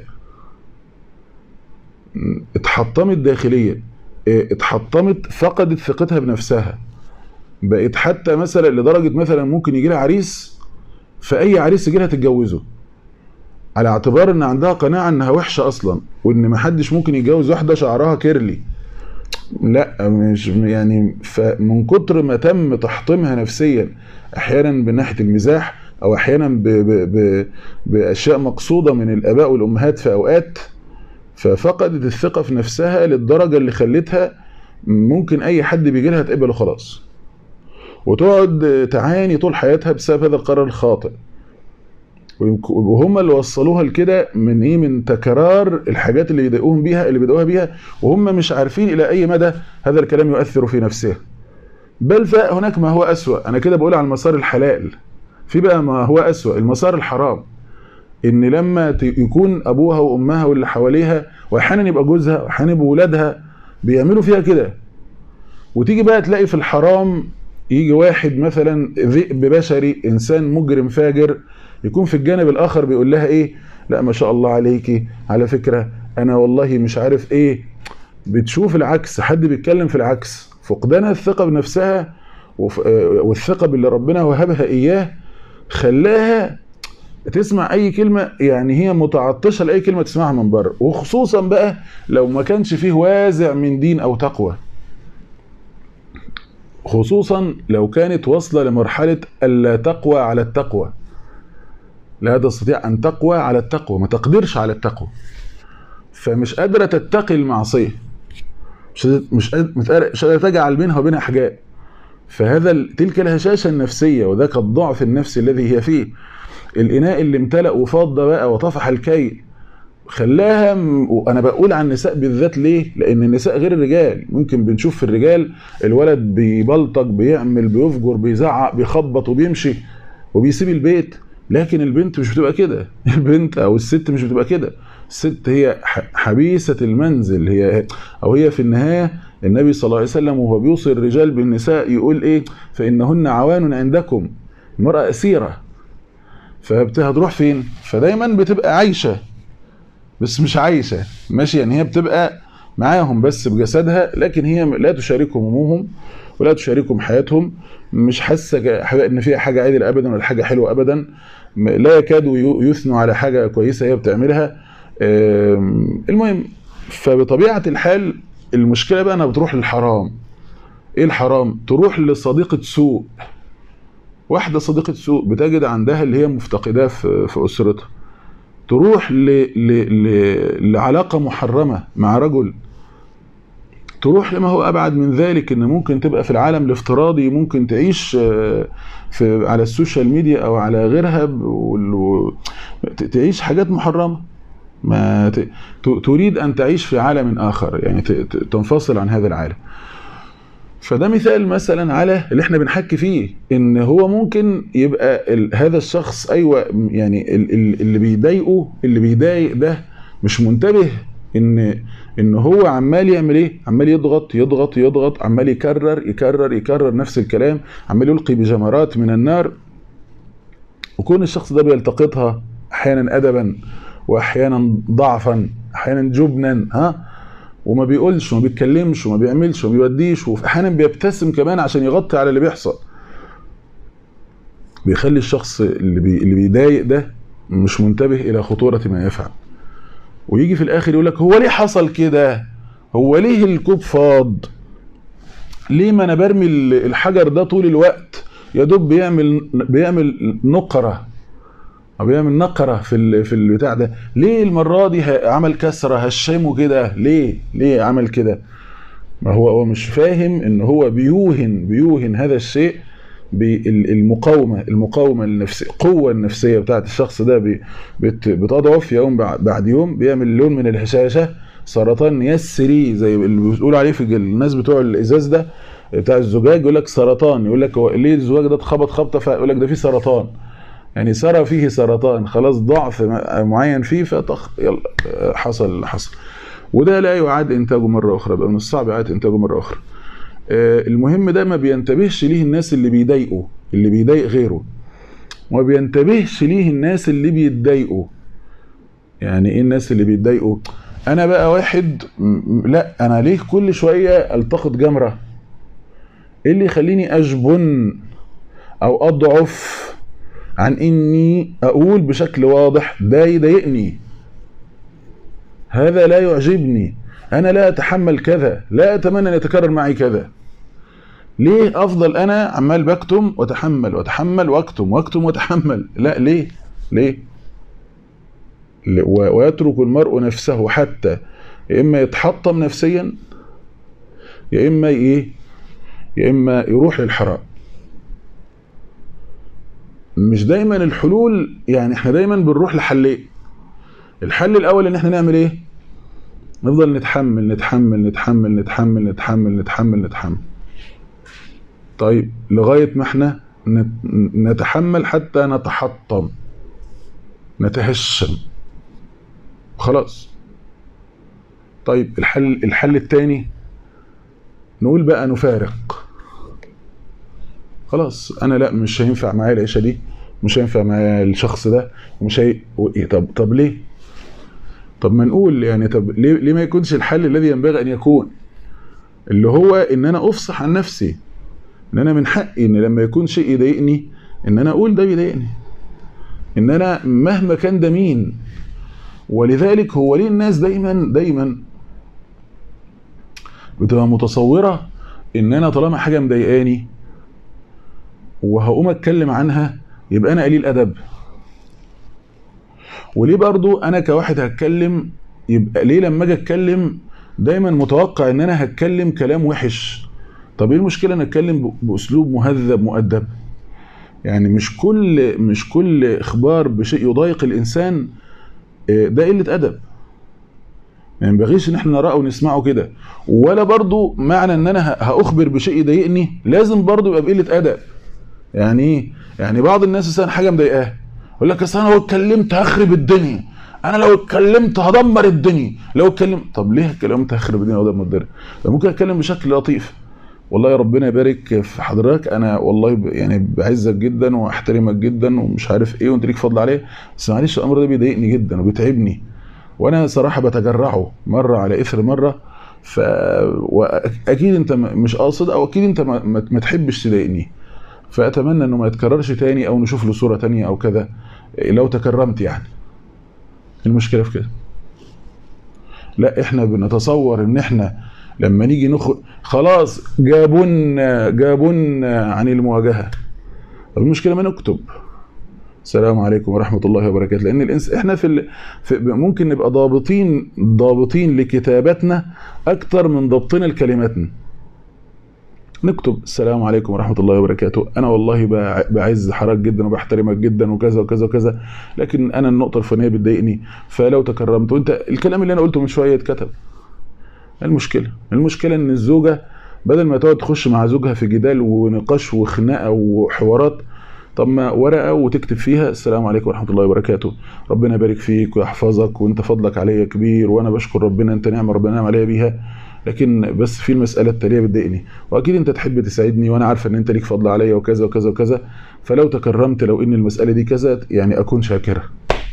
م، اتحطمت داخليا اه، اتحطمت فقدت ثقتها بنفسها بقت حتى مثلا لدرجه مثلا ممكن يجي لها عريس فاي عريس يجي لها تتجوزه على اعتبار ان عندها قناعه انها وحشه اصلا وان محدش ممكن يتجوز واحده شعرها كيرلي لا مش يعني فمن كتر ما تم تحطيمها نفسيا احيانا من ناحيه المزاح او احيانا ب ب ب باشياء مقصوده من الاباء والامهات في اوقات ففقدت الثقه في نفسها للدرجه اللي خلتها ممكن اي حد بيجي لها تقبله خلاص وتقعد تعاني طول حياتها بسبب هذا القرار الخاطئ ويمك- وهم اللي وصلوها لكده من ايه من تكرار الحاجات اللي يضايقوهم بيها اللي بيضايقوها بيها وهم مش عارفين الى اي مدى هذا الكلام يؤثر في نفسها بل فهناك ما هو اسوأ انا كده بقول على المسار الحلال في بقى ما هو اسوأ المسار الحرام ان لما ت- يكون ابوها وامها واللي حواليها واحيانا يبقى جوزها واحيانا يبقى ولادها بيعملوا فيها كده وتيجي بقى تلاقي في الحرام يجي واحد مثلا ذئب بشري انسان مجرم فاجر يكون في الجانب الاخر بيقول لها ايه لا ما شاء الله عليكي على فكره انا والله مش عارف ايه بتشوف العكس حد بيتكلم في العكس فقدانها الثقه بنفسها وف- آه، والثقه باللي ربنا وهبها اياه خلاها تسمع اي كلمه يعني هي متعطشه لاي كلمه تسمعها من بره وخصوصا بقى لو ما كانش فيه وازع من دين او تقوى خصوصا لو كانت واصله لمرحله الا تقوى على التقوى لا تستطيع ان تقوى على التقوى ما تقدرش على التقوى فمش قادره تتقي المعصيه مش مش قادرة- مش قادرة- مش قادره تجعل بينها وبينها حجاب فهذا ال- تلك الهشاشه النفسيه وذاك الضعف النفسي الذي هي فيه الاناء اللي امتلأ وفاض ده بقى وطفح الكيل خلاها م- وانا بقول عن النساء بالذات ليه؟ لان النساء غير الرجال ممكن بنشوف في الرجال الولد بيبلطج بيعمل بيفجر بيزعق بيخبط وبيمشي وبيسيب البيت لكن البنت مش بتبقى كده البنت او الست مش بتبقى كده الست هي ح- حبيسه المنزل هي او هي في النهايه النبي صلى الله عليه وسلم وهو بيوصي الرجال بالنساء يقول ايه فانهن عوان عندكم المراه اسيره فهتروح فين فدايما بتبقى عايشه بس مش عايشه ماشي يعني هي بتبقى معاهم بس بجسدها لكن هي لا تشاركهم همومهم ولا تشاركهم حياتهم مش حاسه جا- حاجة- ان فيها حاجه عادله ابدا ولا حاجه حلوه ابدا م- لا يكادوا يو- يثنوا على حاجه كويسه هي بتعملها آم، المهم فبطبيعه الحال المشكله بقى انها بتروح للحرام ايه الحرام تروح لصديقه سوء واحده صديقه سوء بتجد عندها اللي هي مفتقداه في في اسرتها تروح ل... ل... ل... لعلاقه محرمه مع رجل تروح لما هو ابعد من ذلك ان ممكن تبقى في العالم الافتراضي ممكن تعيش آه، في على السوشيال ميديا او على غيرها ب- وال- و- ت- تعيش حاجات محرمه ما ت... ت- تريد ان تعيش في عالم اخر يعني ت... ت- تنفصل عن هذا العالم فده مثال مثلا على اللي احنا بنحكي فيه ان هو ممكن يبقى ال... هذا الشخص ايوه يعني ال... ال... اللي بيضايقه اللي بيضايق ده مش منتبه ان ان هو عمال يعمل ايه عمال يضغط يضغط يضغط عمال يكرر يكرر يكرر نفس الكلام عمال يلقي بجمرات من النار وكون الشخص ده بيلتقطها احيانا ادبا واحيانا ضعفا احيانا جبنا ها وما بيقولش وما بيتكلمش وما بيعملش وما بيوديش وفي احيانا بيبتسم كمان عشان يغطي على اللي بيحصل بيخلي الشخص اللي بي اللي بيضايق ده مش منتبه الى خطوره ما يفعل ويجي في الاخر يقول لك هو ليه حصل كده هو ليه الكوب فاض ليه ما انا برمي ال- الحجر ده طول الوقت يا دوب بيعمل بيعمل نقره او بيعمل نقره في ال- في البتاع ده ليه المره دي ه- عمل كسره هشمه كده ليه ليه عمل كده ما هو هو مش فاهم ان هو بيوهن بيوهن هذا الشيء بالمقاومه المقاومه النفسيه القوه النفسيه بتاعت الشخص ده بي- بت- بتضعف يوم بع- بعد يوم بيعمل لون من الهشاشه سرطان يسري زي اللي بيقولوا عليه في الج- الناس بتوع الازاز ده بتاع الزجاج يقول لك سرطان يقول لك هو ليه الزجاج ده اتخبط خبطه فيقول لك ده فيه سرطان يعني سرى فيه سرطان خلاص ضعف م- معين فيه فطخ يلا آه، حصل اللي حصل وده لا يعاد انتاجه مره اخرى بقى من الصعب اعاده انتاجه مره اخرى آه، المهم ده ما بينتبهش ليه الناس اللي بيضايقوا اللي بيضايق غيره وما بينتبهش ليه الناس اللي بيتضايقوا يعني ايه الناس اللي بيتضايقوا انا بقى واحد م- م- لا انا ليه كل شويه التقط جمره ايه اللي يخليني اجبن او اضعف عن اني اقول بشكل واضح ده يضايقني هذا لا يعجبني انا لا اتحمل كذا لا اتمنى ان يتكرر معي كذا ليه افضل انا عمال بكتم واتحمل واتحمل واكتم واكتم واتحمل لا ليه ليه ل- و- ويترك المرء نفسه حتى يا اما يتحطم نفسيا يا اما ايه يا اما يروح للحرام مش دايما الحلول يعني احنا دايما بنروح لحلين الحل الاول ان احنا نعمل ايه نفضل نتحمل نتحمل نتحمل نتحمل نتحمل نتحمل نتحمل طيب لغايه ما احنا نت- نتحمل حتى نتحطم نتهشم خلاص طيب الحل الحل الثاني نقول بقى نفارق خلاص انا لا مش هينفع معايا العيشه دي مش هينفع معايا الشخص ده ومش هي وإيه طب طب ليه طب ما نقول يعني طب ليه ليه ما يكونش الحل الذي ينبغي ان يكون اللي هو ان انا افصح عن نفسي ان انا من حقي ان لما يكون شيء يضايقني ان انا اقول ده بيضايقني ان انا مهما كان ده مين ولذلك هو ليه الناس دايما دايما بتبقى متصوره ان انا طالما حاجه مضايقاني وهقوم اتكلم عنها يبقى انا قليل ادب وليه برضو انا كواحد هتكلم يبقى ليه لما اجي اتكلم دايما متوقع ان انا هتكلم كلام وحش طب ايه المشكله ان اتكلم ب- باسلوب مهذب مؤدب يعني مش كل مش كل اخبار بشيء يضايق الانسان آه، ده قله ادب ما ينبغيش ان احنا نراه ونسمعه كده ولا برضو معنى ان انا ه- هاخبر بشيء يضايقني لازم برضو يبقى بقله ادب يعني ايه يعني بعض الناس مثلا حاجه مضايقاه يقول لك اصل انا لو اتكلمت هخرب الدنيا انا لو اتكلمت هدمر الدنيا لو اتكلم طب ليه اتكلمت هخرب الدنيا وهدمر الدنيا ده ممكن اتكلم بشكل لطيف والله يا ربنا يبارك في حضرتك انا والله ب- يعني بعزك جدا واحترمك جدا ومش عارف ايه وانت ليك فضل عليه بس معلش الامر ده بيضايقني جدا وبيتعبني وانا صراحه بتجرعه مره على اثر مره ف واكيد انت م- مش قاصد او اكيد انت ما, ما ما تحبش تضايقني فاتمنى انه ما يتكررش تاني او نشوف له صوره تانية او كذا لو تكرمت يعني المشكله في كده لا احنا بنتصور ان احنا لما نيجي نخرج خلاص جابونا جابونا عن المواجهه طب المشكله ما نكتب السلام عليكم ورحمه الله وبركاته لان الانس احنا في, ال... في ممكن نبقى ضابطين ضابطين لكتابتنا اكتر من ضبطنا لكلماتنا نكتب السلام عليكم ورحمه الله وبركاته انا والله بع- بعز حضرتك جدا وبحترمك جدا وكذا وكذا وكذا لكن انا النقطه الفلانيه بتضايقني فلو تكرمت وانت الكلام اللي انا قلته من شويه اتكتب المشكله المشكله ان الزوجه بدل ما تقعد تخش مع زوجها في جدال ونقاش وخناقه وحوارات طب ما ورقه وتكتب فيها السلام عليكم ورحمه الله وبركاته ربنا يبارك فيك ويحفظك وانت فضلك عليا كبير وانا بشكر ربنا انت نعمه ربنا نعم عليا بيها لكن بس في المساله التاليه بتضايقني واكيد انت تحب تساعدني وانا عارفه ان انت ليك فضل عليا وكذا وكذا وكذا فلو تكرمت لو ان المساله دي كذا يعني اكون شاكرا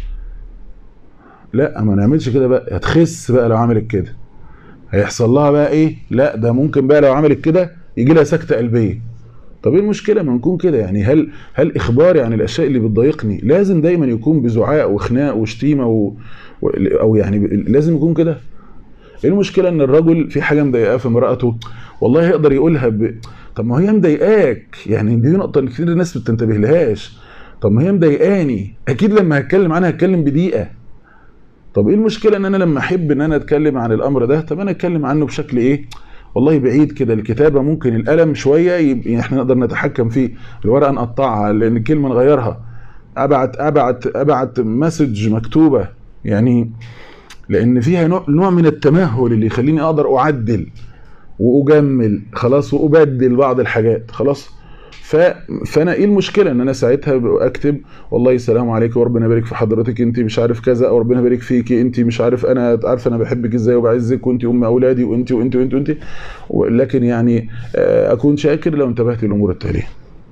لا ما نعملش كده بقى هتخس بقى لو عملت كده هيحصل لها بقى ايه لا ده ممكن بقى لو عملت كده يجي لها سكته قلبيه طب ايه المشكله ما نكون كده يعني هل هل اخباري عن الاشياء اللي بتضايقني لازم دايما يكون بزعاق وخناق وشتيمه و... و... او يعني لازم يكون كده ايه المشكله ان الرجل في حاجه مضايقاه في امراته والله يقدر يقولها ب... طب ما هي مضايقاك يعني دي نقطه اللي كتير الناس بتنتبه لهاش طب ما هي مضايقاني اكيد لما هتكلم عنها هتكلم بدقيقه طب ايه المشكله ان انا لما احب ان انا اتكلم عن الامر ده طب انا اتكلم عنه بشكل ايه والله بعيد كده الكتابه ممكن القلم شويه يبقى احنا نقدر نتحكم فيه الورقه نقطعها لان الكلمه نغيرها ابعت ابعت ابعت مسج مكتوبه يعني لان فيها نوع, نوع من التمهل اللي يخليني اقدر اعدل واجمل خلاص وابدل بعض الحاجات خلاص ف... فانا ايه المشكله ان انا ساعتها اكتب والله السلام عليكم وربنا يبارك في حضرتك انت مش عارف كذا او ربنا يبارك فيكي انت مش عارف انا عارف انا بحبك ازاي وبعزك وانت ام اولادي وانت وانت وانت وانت لكن يعني اكون شاكر لو انتبهت للامور التاليه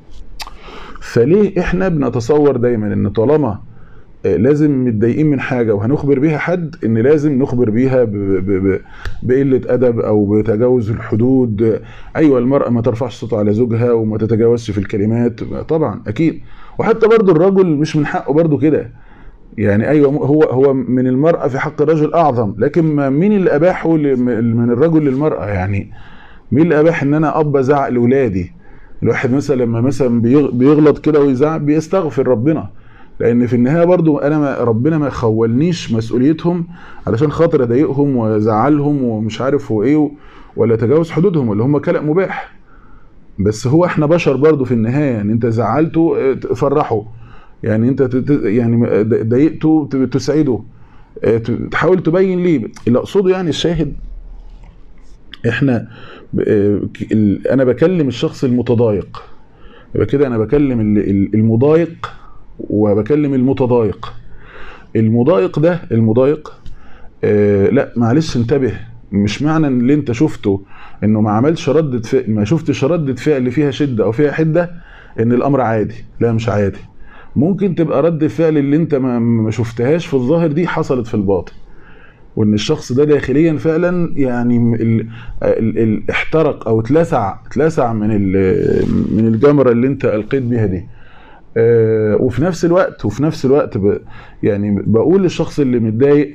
فليه احنا بنتصور دايما ان طالما لازم متضايقين من حاجه وهنخبر بيها حد ان لازم نخبر بيها ب ب ب بقله ادب او بتجاوز الحدود ايوه المراه ما ترفعش صوتها على زوجها وما تتجاوزش في الكلمات طبعا اكيد وحتى برضو الرجل مش من حقه برضو كده يعني ايوه هو هو من المراه في حق الرجل اعظم لكن مين اللي اباحه من الرجل للمراه يعني مين اللي اباح ان انا اب ازعق لاولادي الواحد مثلا لما مثلا بيغلط كده ويزعق بيستغفر ربنا لان في النهايه برضو انا ما ربنا ما خولنيش مسؤوليتهم علشان خاطر اضايقهم وازعلهم ومش عارف هو ايه ولا تجاوز حدودهم اللي هم كلام مباح بس هو احنا بشر برضو في النهايه يعني انت زعلته فرحه يعني انت يعني ضايقته تسعده تحاول تبين ليه اللي اقصده يعني الشاهد احنا انا بكلم الشخص المتضايق يبقى كده انا بكلم المضايق وبكلم المتضايق المضايق ده المضايق آه لا معلش انتبه مش معنى ان اللي انت شفته انه ما عملش ردة فعل ما شفتش ردة فعل فيها شدة او فيها حدة ان الامر عادي لا مش عادي ممكن تبقى رد الفعل اللي انت ما, ما شفتهاش في الظاهر دي حصلت في الباطن وان الشخص ده داخليا فعلا يعني ال ال ال احترق او اتلسع اتلسع من من الجمره اللي انت القيت بيها دي آه وفي نفس الوقت وفي نفس الوقت ب يعني بقول للشخص اللي متضايق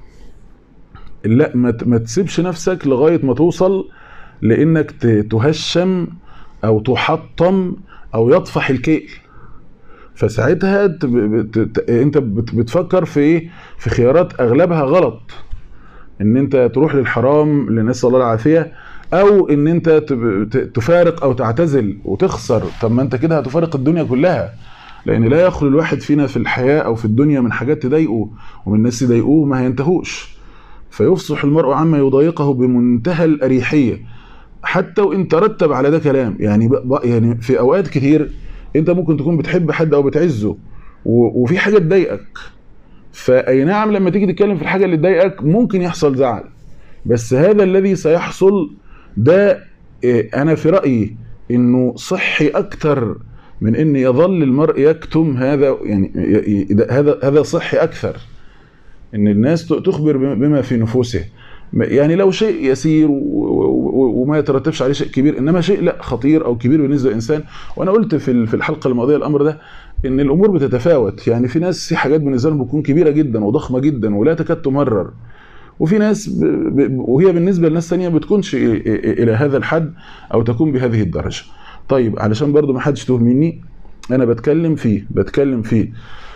لا ما ما تسيبش نفسك لغايه ما توصل لانك تهشم او تحطم او يطفح الكيل فساعتها انت بتفكر في ايه في خيارات اغلبها غلط ان انت تروح للحرام لنسال الله العافيه او ان انت تفارق او تعتزل وتخسر طب ما انت كده هتفارق الدنيا كلها لان لا يخلو الواحد فينا في الحياه او في الدنيا من حاجات تضايقه ومن ناس يضايقوه ما هينتهوش فيفصح المرء عما يضايقه بمنتهى الاريحيه حتى وان ترتب على ده كلام يعني يعني في اوقات كتير انت ممكن تكون بتحب حد او بتعزه وفي حاجه تضايقك فاي نعم لما تيجي تتكلم في الحاجه اللي تضايقك ممكن يحصل زعل بس هذا الذي سيحصل ده انا في رايي انه صحي اكتر من ان يظل المرء يكتم هذا يعني هذا هذا صحي اكثر ان الناس تخبر بما في نفوسه يعني لو شيء يسير وما يترتبش عليه شيء كبير انما شيء لا خطير او كبير بالنسبه للانسان وانا قلت في في الحلقه الماضيه الامر ده ان الامور بتتفاوت يعني في ناس في حاجات بالنسبه لهم بتكون كبيره جدا وضخمه جدا ولا تكاد تمرر وفي ناس ب... ب... وهي بالنسبه لناس ثانيه ما بتكونش الى هذا الحد او تكون بهذه الدرجه طيب علشان برضو ما حدش توه مني انا بتكلم فيه بتكلم فيه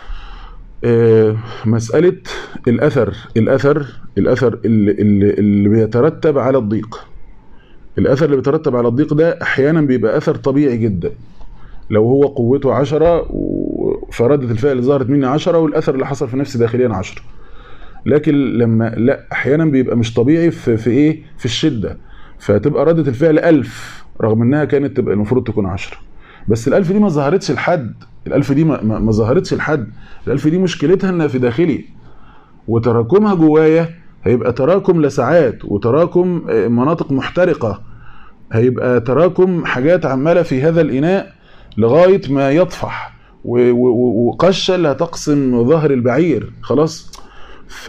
مسألة الأثر الأثر الأثر اللي, اللي, اللي بيترتب على الضيق الأثر اللي بيترتب على الضيق ده أحيانا بيبقى أثر طبيعي جدا لو هو قوته عشرة فردة الفعل ظهرت مني عشرة والأثر اللي حصل في نفسي داخليا عشرة لكن لما لا أحيانا بيبقى مش طبيعي في, في إيه في الشدة فتبقى ردة الفعل ألف رغم إنها كانت تبقى المفروض تكون عشرة بس الألف دي ما ظهرتش لحد الألف دي ما, ما ظهرتش لحد الألف دي مشكلتها إنها في داخلي وتراكمها جوايا هيبقى تراكم لساعات وتراكم مناطق محترقة هيبقى تراكم حاجات عمالة في هذا الإناء لغاية ما يطفح وقشة اللي هتقسم ظهر البعير خلاص ف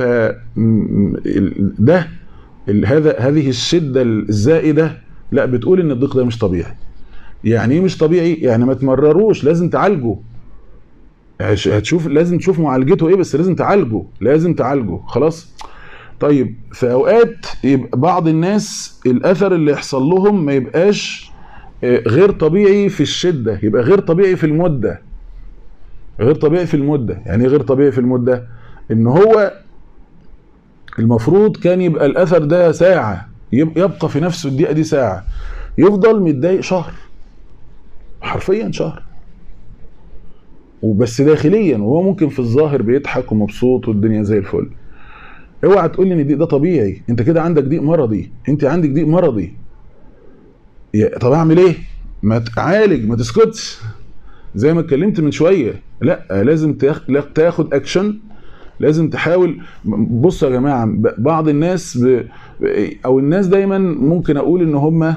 ده هذا هذه الشدة الزائدة لا بتقول ان الضيق ده مش طبيعي يعني ايه مش طبيعي يعني ما تمرروش لازم تعالجه هش- هتشوف لازم تشوف معالجته ايه بس لازم تعالجه لازم تعالجه خلاص طيب في اوقات يبقى بعض الناس الاثر اللي يحصل لهم ما يبقاش آه، غير طبيعي في الشده يبقى غير طبيعي في المده غير طبيعي في المده يعني ايه غير طبيعي في المده ان هو المفروض كان يبقى الاثر ده ساعه يب- يبقى في نفسه الدقيقه دي ساعه يفضل متضايق شهر حرفيا شهر وبس داخليا وهو ممكن في الظاهر بيضحك ومبسوط والدنيا زي الفل اوعى تقول لي ان الضيق ده طبيعي انت كده عندك ضيق مرضي انت عندك ضيق مرضي يا- طب اعمل ايه ما تعالج ما تسكتش زي ما اتكلمت من شويه لا لازم تاخ- لا- تاخد اكشن لازم تحاول بصوا يا جماعه ب- بعض الناس ب... ب- او الناس دايما ممكن اقول ان هم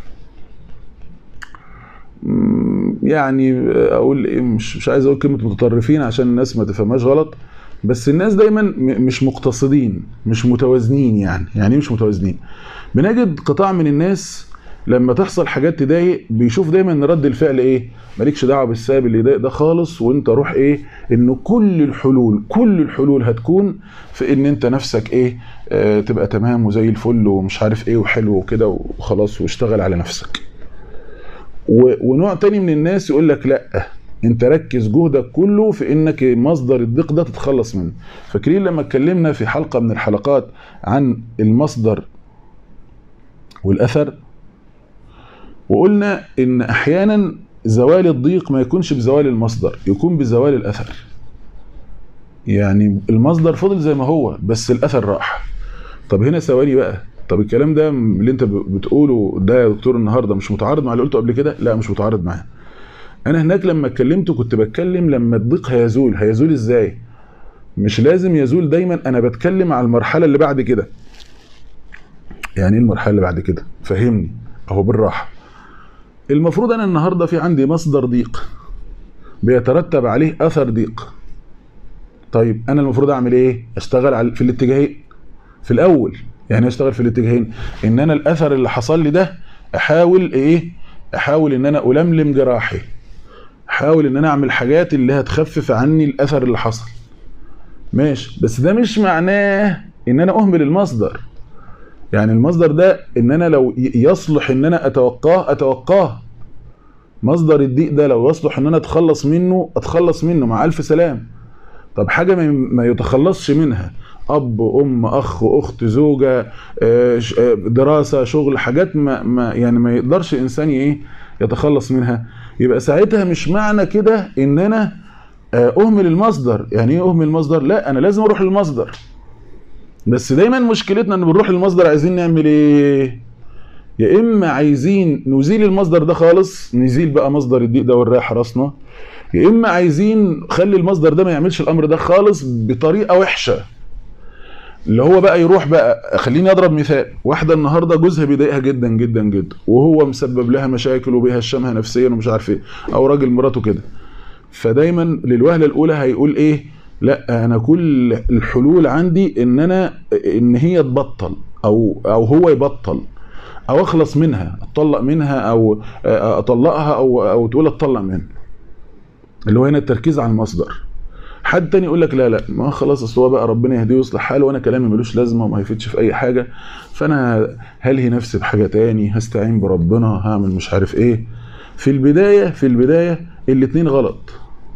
مم، يعني اقول ايه مش مش عايز اقول كلمه متطرفين عشان الناس ما تفهمهاش غلط بس الناس دايما م- مش مقتصدين مش متوازنين يعني يعني إيه مش متوازنين بنجد قطاع من الناس لما تحصل حاجات تضايق بيشوف دايما ان رد الفعل ايه مالكش دعوه بالسبب اللي يضايق ده خالص وانت روح ايه ان كل الحلول كل الحلول هتكون في ان انت نفسك ايه آه تبقى تمام وزي الفل ومش عارف ايه وحلو وكده وخلاص واشتغل على نفسك و- ونوع تاني من الناس يقول لك لا انت ركز جهدك كله في انك مصدر الضيق ده تتخلص منه فاكرين لما اتكلمنا في حلقه من الحلقات عن المصدر والاثر وقلنا ان احيانا زوال الضيق ما يكونش بزوال المصدر يكون بزوال الاثر يعني المصدر فضل زي ما هو بس الاثر راح طب هنا ثواني بقى طب الكلام ده اللي انت ب- بتقوله ده يا دكتور النهارده مش متعارض مع اللي قلته قبل كده لا مش متعارض معاه انا هناك لما اتكلمت كنت بتكلم لما الضيق هيزول هيزول ازاي مش لازم يزول دايما انا بتكلم على المرحله اللي بعد كده يعني ايه المرحله اللي بعد كده فهمني اهو بالراحه المفروض انا النهارده في عندي مصدر ضيق بيترتب عليه اثر ضيق طيب انا المفروض اعمل ايه اشتغل على في الاتجاهين في الاول يعني اشتغل في الاتجاهين ان انا الاثر اللي حصل لي ده احاول ايه احاول ان انا الملم جراحي احاول ان انا اعمل حاجات اللي هتخفف عني الاثر اللي حصل ماشي بس ده مش معناه ان انا اهمل المصدر يعني المصدر ده ان انا لو ي- يصلح ان انا اتوقاه اتوقاه مصدر الضيق ده لو يصلح ان انا اتخلص منه اتخلص منه مع الف سلام طب حاجه ما- ما يتخلصش منها اب ام اخ اخت زوجه آه، ش- آه، دراسه شغل حاجات ما, ما يعني ما يقدرش الانسان ايه يتخلص منها يبقى ساعتها مش معنى كده ان انا آه، اهمل المصدر يعني ايه اهمل المصدر لا انا لازم اروح للمصدر بس دايما مشكلتنا ان بنروح للمصدر عايزين نعمل ايه يا اما عايزين نزيل المصدر ده خالص نزيل بقى مصدر الضيق ده ونريح راسنا يا اما عايزين خلي المصدر ده ما يعملش الامر ده خالص بطريقه وحشه اللي هو بقى يروح بقى خليني اضرب مثال واحده النهارده جوزها بيضايقها جدا جدا جدا وهو مسبب لها مشاكل وبيهشمها نفسيا ومش عارف ايه او راجل مراته كده فدايما للوهله الاولى هيقول ايه لا انا كل الحلول عندي ان انا ان هي تبطل او او هو يبطل او اخلص منها اتطلق منها او اطلقها او او تقول اتطلق منها اللي هو هنا التركيز على المصدر حد تاني يقول لك لا لا ما خلاص اصل هو بقى ربنا يهديه ويصلح حاله وانا كلامي ملوش لازمه وما هيفيدش في اي حاجه فانا هلهي نفسي بحاجه تاني هستعين بربنا هعمل مش عارف ايه في البدايه في البدايه الاتنين غلط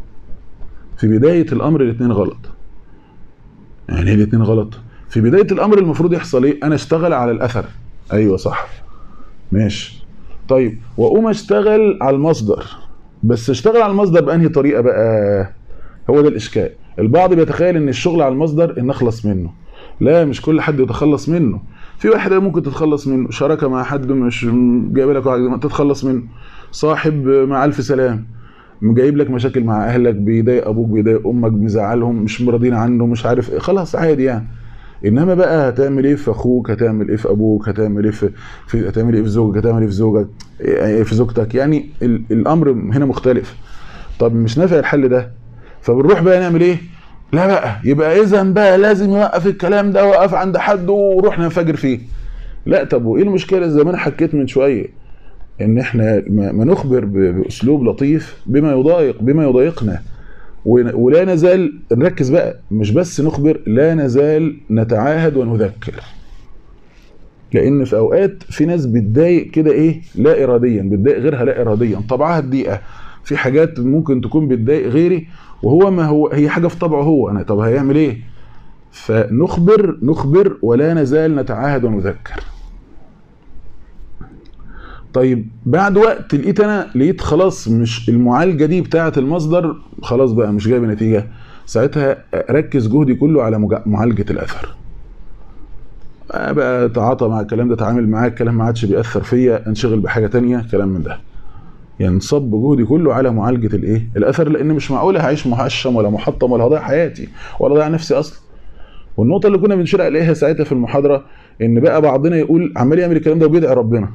في بدايه الامر الاتنين غلط يعني ايه الاتنين غلط في بدايه الامر المفروض يحصل ايه انا اشتغل على الاثر ايوه صح ماشي طيب واقوم اشتغل على المصدر بس اشتغل على المصدر بانهي طريقه بقى هو ده الاشكال البعض بيتخيل ان الشغل على المصدر ان اخلص منه لا مش كل حد يتخلص منه في واحد ممكن تتخلص منه شراكه مع حد مش جايب لك واحد تتخلص منه صاحب مع الف سلام جايب لك مشاكل مع اهلك بيضايق ابوك بيضايق امك مزعلهم مش مرضين عنه مش عارف ايه خلاص عادي يعني انما بقى هتعمل ايه في اخوك هتعمل ايه في ابوك هتعمل ايه في, في هتعمل ايه في زوجك هتعمل ايه في زوجك إيه في زوجتك يعني ال... الامر هنا مختلف طب مش نافع الحل ده فبنروح بقى نعمل ايه لا بقى يبقى اذا بقى لازم يوقف الكلام ده وقف عند حد وروح ننفجر فيه لا طب وايه المشكله زي ما انا حكيت من شويه ان احنا ما ما نخبر ب- باسلوب لطيف بما يضايق بما يضايقنا ون- ولا نزال نركز بقى مش بس نخبر لا نزال نتعاهد ونذكر لان في اوقات في ناس بتضايق كده ايه لا اراديا بتضايق غيرها لا اراديا طبعها الضيقه في حاجات ممكن تكون بتضايق غيري وهو ما هو هي حاجه في طبعه هو انا طب هيعمل ايه فنخبر نخبر ولا نزال نتعاهد ونذكر طيب بعد وقت لقيت انا لقيت خلاص مش المعالجه دي بتاعه المصدر خلاص بقى مش جايبه نتيجه ساعتها ركز جهدي كله على مجا- معالجه الاثر بقى تعاطى مع الكلام ده اتعامل معاه الكلام ما عادش بيأثر فيا انشغل بحاجه تانية كلام من ده يعني انصب جهدي كله على معالجه الايه الاثر لان مش معقول هعيش محشم ولا محطم ولا هضيع حياتي ولا هضيع نفسي اصلا والنقطه اللي كنا بنشير عليها ساعتها في المحاضره ان بقى بعضنا يقول عمال يعمل الكلام ده وبيدعي ربنا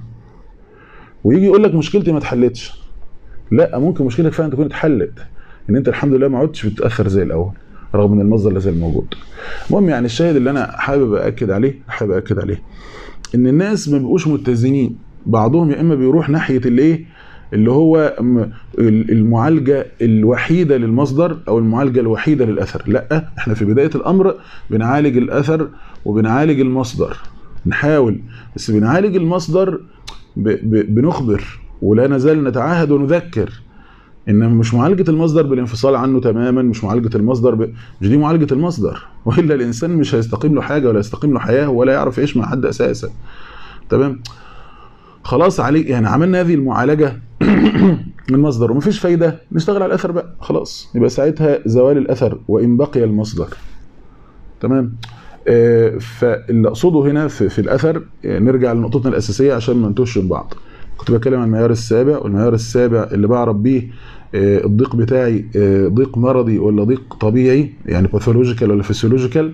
ويجي يقول لك مشكلتي ما اتحلتش لا ممكن مشكلتك فعلا تكون اتحلت ان انت الحمد لله ما عدتش بتتاثر زي الاول رغم ان المصدر لا زال موجود المهم يعني الشاهد اللي انا حابب اكد عليه حابب اكد عليه ان الناس ما بيبقوش متزنين بعضهم يا اما بيروح ناحيه الايه اللي هو م- ال- المعالجه الوحيده للمصدر او المعالجه الوحيده للاثر لا احنا في بدايه الامر بنعالج الاثر وبنعالج المصدر نحاول بس بنعالج المصدر ب- ب- بنخبر ولا نزال نتعاهد ونذكر انما مش معالجه المصدر بالانفصال عنه تماما مش معالجه المصدر ب... مش دي معالجه المصدر والا الانسان مش هيستقيم له حاجه ولا يستقيم له حياه ولا يعرف يعيش مع حد اساسا تمام خلاص عليه يعني عملنا هذه المعالجه من مصدر ومفيش فايده نشتغل على الاثر بقى خلاص يبقى ساعتها زوال الاثر وان بقي المصدر تمام آه، فاللي اقصده هنا في, في الاثر آه، نرجع لنقطتنا الاساسيه عشان ما نتوهش من بعض كنت بتكلم عن المعيار السابع والمعيار السابع اللي بعرف بيه آه، الضيق بتاعي آه، ضيق مرضي ولا ضيق طبيعي يعني باثولوجيكال ولا فيسيولوجيكال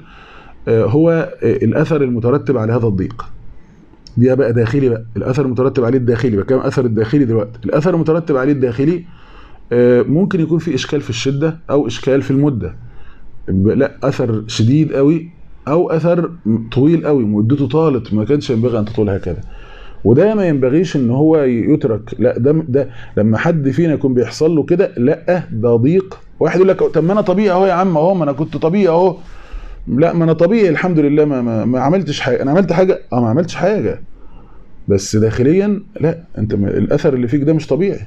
هو آه، الاثر المترتب على هذا الضيق دي بقى داخلي بقى الاثر المترتب عليه الداخلي بقى كام اثر الداخلي دلوقتي الاثر المترتب عليه الداخلي آه، ممكن يكون في اشكال في الشده او اشكال في المده ب- لا اثر شديد قوي او اثر م- طويل قوي مدته طالت ما كانش ينبغي ان تطول هكذا وده ما ينبغيش ان هو يترك لا ده ده لما حد فينا يكون بيحصل له كده لا ده ضيق واحد يقول لك طب ما انا طبيعي اهو يا عم اهو ما انا كنت طبيعي اهو لا ما انا طبيعي الحمد لله ما, ما, ما عملتش حاجه انا عملت حاجه اه ما عملتش حاجه بس داخليا لا انت ما الاثر اللي فيك ده مش طبيعي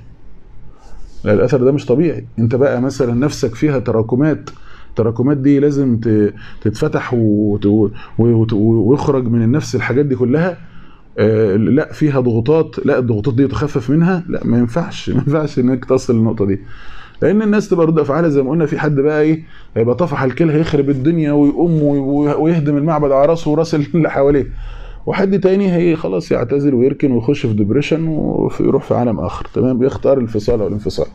لا الاثر ده مش طبيعي انت بقى مثلا نفسك فيها تراكمات التراكمات دي لازم ت- تتفتح وت- و- وت- ويخرج من النفس الحاجات دي كلها آه، لا فيها ضغوطات لا الضغوطات دي تخفف منها لا ما ينفعش ما ينفعش انك تصل للنقطه دي لان الناس تبقى رد افعالها زي ما قلنا في حد بقى ايه هيبقى طفح الكل هيخرب الدنيا ويقوم وي- ويهدم المعبد على راسه وراس اللي حواليه وحد تاني هي خلاص يعتزل ويركن ويخش في ديبريشن ويروح في عالم اخر تمام بيختار الانفصال او الانفصال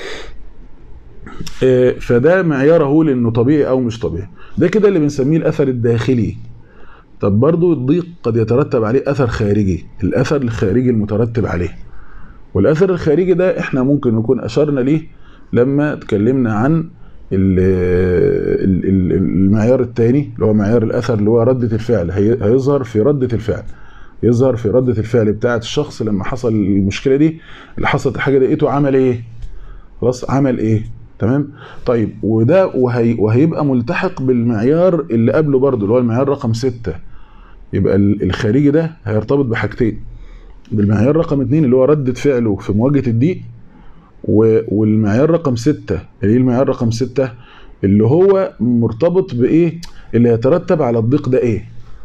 آه، فده معياره لانه طبيعي او مش طبيعي ده كده اللي بنسميه الاثر الداخلي طب برضو الضيق قد يترتب عليه اثر خارجي الاثر الخارجي المترتب عليه والاثر الخارجي ده احنا ممكن نكون اشرنا ليه لما اتكلمنا عن ال- ال- ال- المعيار الثاني اللي هو معيار الاثر اللي هو رده الفعل هي- هيظهر في رده الفعل يظهر في رده الفعل بتاعه الشخص لما حصل المشكله دي اللي حصلت الحاجه دقيقته عمل ايه خلاص عمل ايه تمام طيب وده وهي وهيبقى ملتحق بالمعيار اللي قبله برضه اللي هو المعيار رقم ستة يبقى ال- الخارجي ده هيرتبط بحاجتين بالمعيار رقم اتنين اللي هو ردة فعله في مواجهة الضيق و- والمعيار رقم ستة اللي هي المعيار رقم ستة اللي هو مرتبط بإيه اللي يترتب على الضيق ده إيه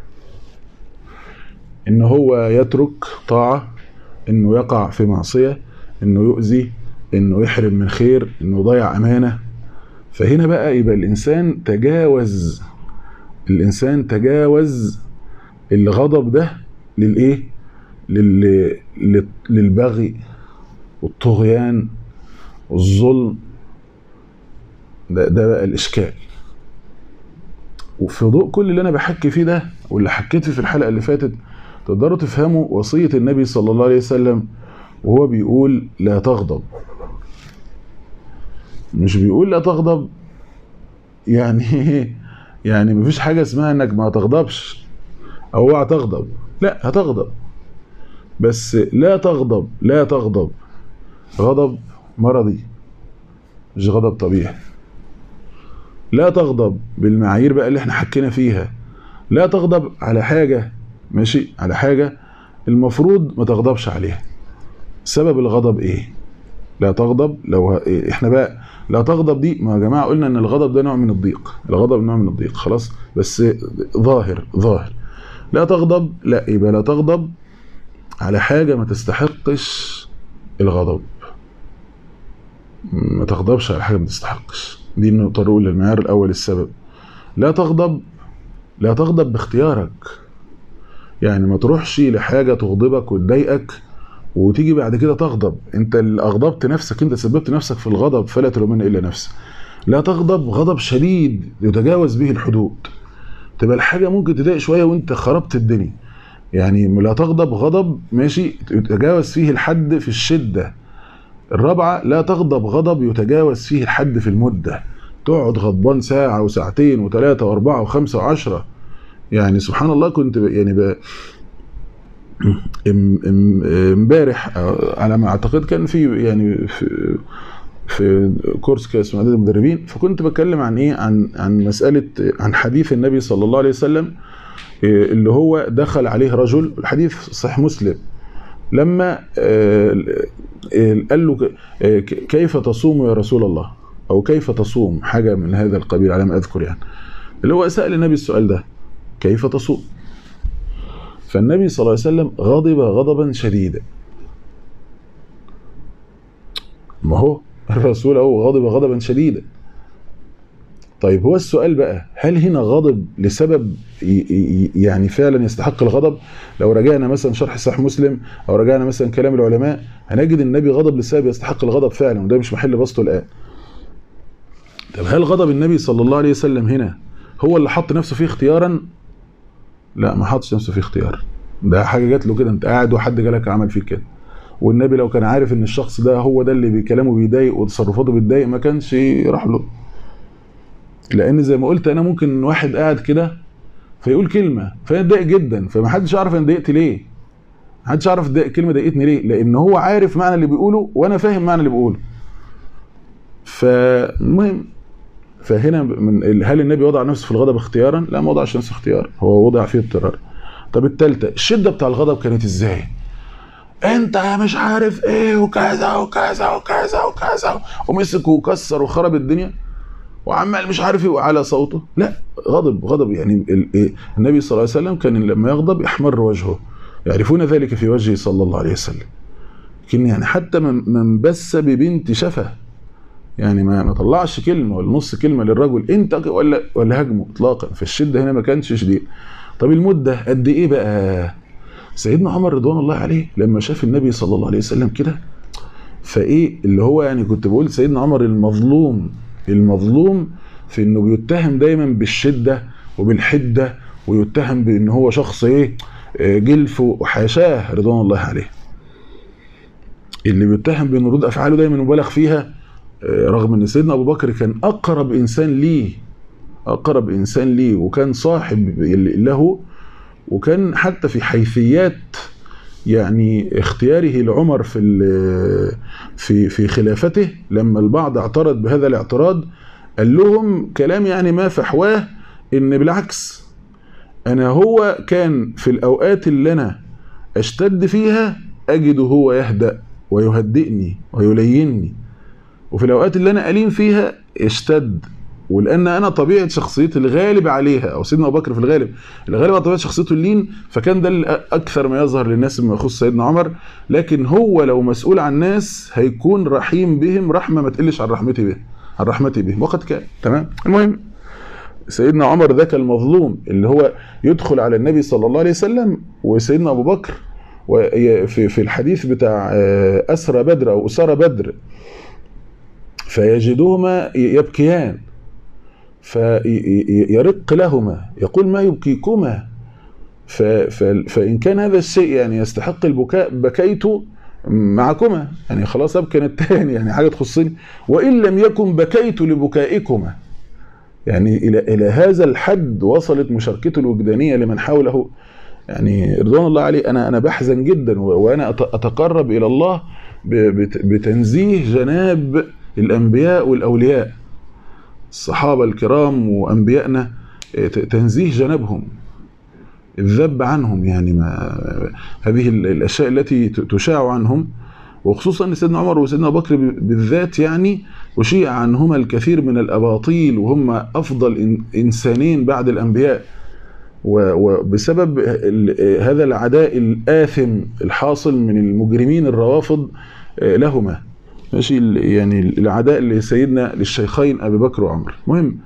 إن هو يترك طاعة إنه يقع في معصية إنه يؤذي إنه يحرم من خير إنه يضيع أمانة فهنا بقى يبقى الإنسان تجاوز الإنسان تجاوز الغضب ده للإيه لل... لل- للبغي والطغيان والظلم ده ده بقى الاشكال وفي ضوء كل اللي انا بحكي فيه ده واللي حكيت فيه في الحلقه اللي فاتت تقدروا تفهموا وصيه النبي صلى الله عليه وسلم وهو بيقول لا تغضب مش بيقول لا تغضب يعني يعني مفيش حاجه اسمها انك ما تغضبش او اوعى تغضب لا هتغضب بس لا تغضب لا تغضب غضب مرضي مش غضب طبيعي لا تغضب بالمعايير بقى اللي احنا حكينا فيها لا تغضب على حاجة ماشي على حاجة المفروض ما تغضبش عليها سبب الغضب ايه لا تغضب لو ه- إيه احنا بقى لا تغضب دي ما يا جماعه قلنا ان الغضب ده نوع من الضيق الغضب نوع من الضيق خلاص بس ظاهر ظاهر لا تغضب لا يبقى لا تغضب على حاجه ما تستحقش الغضب ما تغضبش على حاجه ما تستحقش دي النقطه الاولى المعيار الاول السبب لا تغضب لا تغضب باختيارك يعني ما تروحش لحاجه تغضبك وتضايقك وتيجي بعد كده تغضب انت اللي اغضبت نفسك انت سببت نفسك في الغضب فلا تلومن الا نفسك لا تغضب غضب شديد يتجاوز به الحدود تبقى الحاجه ممكن تضايق شويه وانت خربت الدنيا يعني لا تغضب غضب ماشي يتجاوز فيه الحد في الشده الرابعه لا تغضب غضب يتجاوز فيه الحد في المده تقعد غضبان ساعه وساعتين وثلاثه واربعه وخمسه وعشره يعني سبحان الله كنت ب- يعني ب... ام- ام- امبارح آه، على ما اعتقد كان في يعني في في كورس كده اسمه اعداد المدربين فكنت بتكلم عن ايه عن عن مساله عن حديث النبي صلى الله عليه وسلم آه، اللي هو دخل عليه رجل الحديث صحيح مسلم لما آه، آه، قال له ك- آه، ك- كيف تصوم يا رسول الله او كيف تصوم حاجه من هذا القبيل على ما اذكر يعني اللي هو سال النبي السؤال ده كيف تصوم فالنبي صلى الله عليه وسلم غضب غضبا شديدا ما هو الرسول هو غضب غضبا شديدا طيب هو السؤال بقى هل هنا غضب لسبب ي- ي- يعني فعلا يستحق الغضب لو رجعنا مثلا شرح صحيح مسلم او رجعنا مثلا كلام العلماء هنجد النبي غضب لسبب يستحق الغضب فعلا وده مش محل بسطه الان طب هل غضب النبي صلى الله عليه وسلم هنا هو اللي حط نفسه فيه اختيارا لا ما حطش نفسه فيه اختيار ده حاجه جات له كده انت قاعد وحد جالك عمل فيك كده والنبي لو كان عارف ان الشخص ده هو ده اللي بكلامه بيضايق وتصرفاته بتضايق ما كانش راح له لان زي ما قلت انا ممكن واحد قاعد كده فيقول كلمه فيتضايق جدا فمحدش يعرف انا ضايقت ليه محدش يعرف ده- الكلمه ضايقتني ليه لان هو عارف معنى اللي بيقوله وانا فاهم معنى اللي بيقوله فالمهم فهنا من ال- هل النبي وضع نفسه في الغضب اختيارا؟ لا ما وضعش نفسه اختيارا هو وضع فيه اضطرار. طب الثالثه الشده بتاع الغضب كانت ازاي؟ انت مش عارف ايه وكذا وكذا وكذا وكذا ومسك وكسر وخرب الدنيا وعمال مش عارف ايه وعلى صوته لا غضب غضب يعني ال- إيه؟ النبي صلى الله عليه وسلم كان لما يغضب يحمر وجهه يعرفون ذلك في وجهه صلى الله عليه وسلم لكن يعني حتى من من بس ببنت شفه يعني ما ما طلعش كلمه ولا نص كلمه للرجل انت ولا ولا هاجمه اطلاقا فالشده هنا ما كانش شديد طب المده قد ايه بقى سيدنا عمر رضوان الله عليه لما شاف النبي صلى الله عليه وسلم كده فايه اللي هو يعني كنت بقول سيدنا عمر المظلوم المظلوم في انه بيتهم دايما بالشده وبالحده ويتهم بان هو شخص ايه آه، جلف وحاشاه رضوان الله عليه اللي بيتهم بان ردود افعاله دايما مبالغ فيها آه، رغم ان سيدنا ابو بكر كان اقرب انسان ليه اقرب انسان ليه وكان صاحب له وكان حتى في حيثيات يعني اختياره لعمر في ال- في في خلافته لما البعض اعترض بهذا الاعتراض قال لهم كلام يعني ما فحواه ان بالعكس انا هو كان في الاوقات اللي انا اشتد فيها اجده هو يهدأ ويهدئني ويليني وفي الاوقات اللي انا الين فيها اشتد ولان انا طبيعه شخصيتي الغالب عليها او سيدنا ابو بكر في الغالب الغالب على طبيعه شخصيته اللين فكان ده اللي اكثر ما يظهر للناس بما يخص سيدنا عمر لكن هو لو مسؤول عن ناس هيكون رحيم بهم رحمه ما تقلش عن رحمتي بهم عن رحمتي بهم وقد كان تمام المهم سيدنا عمر ذاك المظلوم اللي هو يدخل على النبي صلى الله عليه وسلم وسيدنا ابو بكر وفي في الحديث بتاع آه، اسرى بدر او اسرى بدر فيجدهما يبكيان فيرق لهما يقول ما يبكيكما ف- ف- فإن كان هذا الشيء يعني يستحق البكاء بكيت معكما يعني خلاص أبكى التاني يعني حاجة تخصني وإن لم يكن بكيت لبكائكما يعني إلى إلى هذا الحد وصلت مشاركته الوجدانية لمن حوله يعني رضوان الله عليه انا انا بحزن جدا و- وانا أت- اتقرب الى الله ب- بت- بتنزيه جناب الانبياء والاولياء الصحابه الكرام وانبيائنا ت- تنزيه جنابهم الذب عنهم يعني ما هذه ال- الاشياء التي ت- تشاع عنهم وخصوصا ان سيدنا عمر وسيدنا ابو بكر ب- بالذات يعني وشيع عنهما الكثير من الاباطيل وهم افضل إن- انسانين بعد الانبياء و- وبسبب ال- هذا العداء الآثم الحاصل من المجرمين الروافض آه، لهما ماشي ال- يعني العداء لسيدنا للشيخين أبي بكر وعمر مهم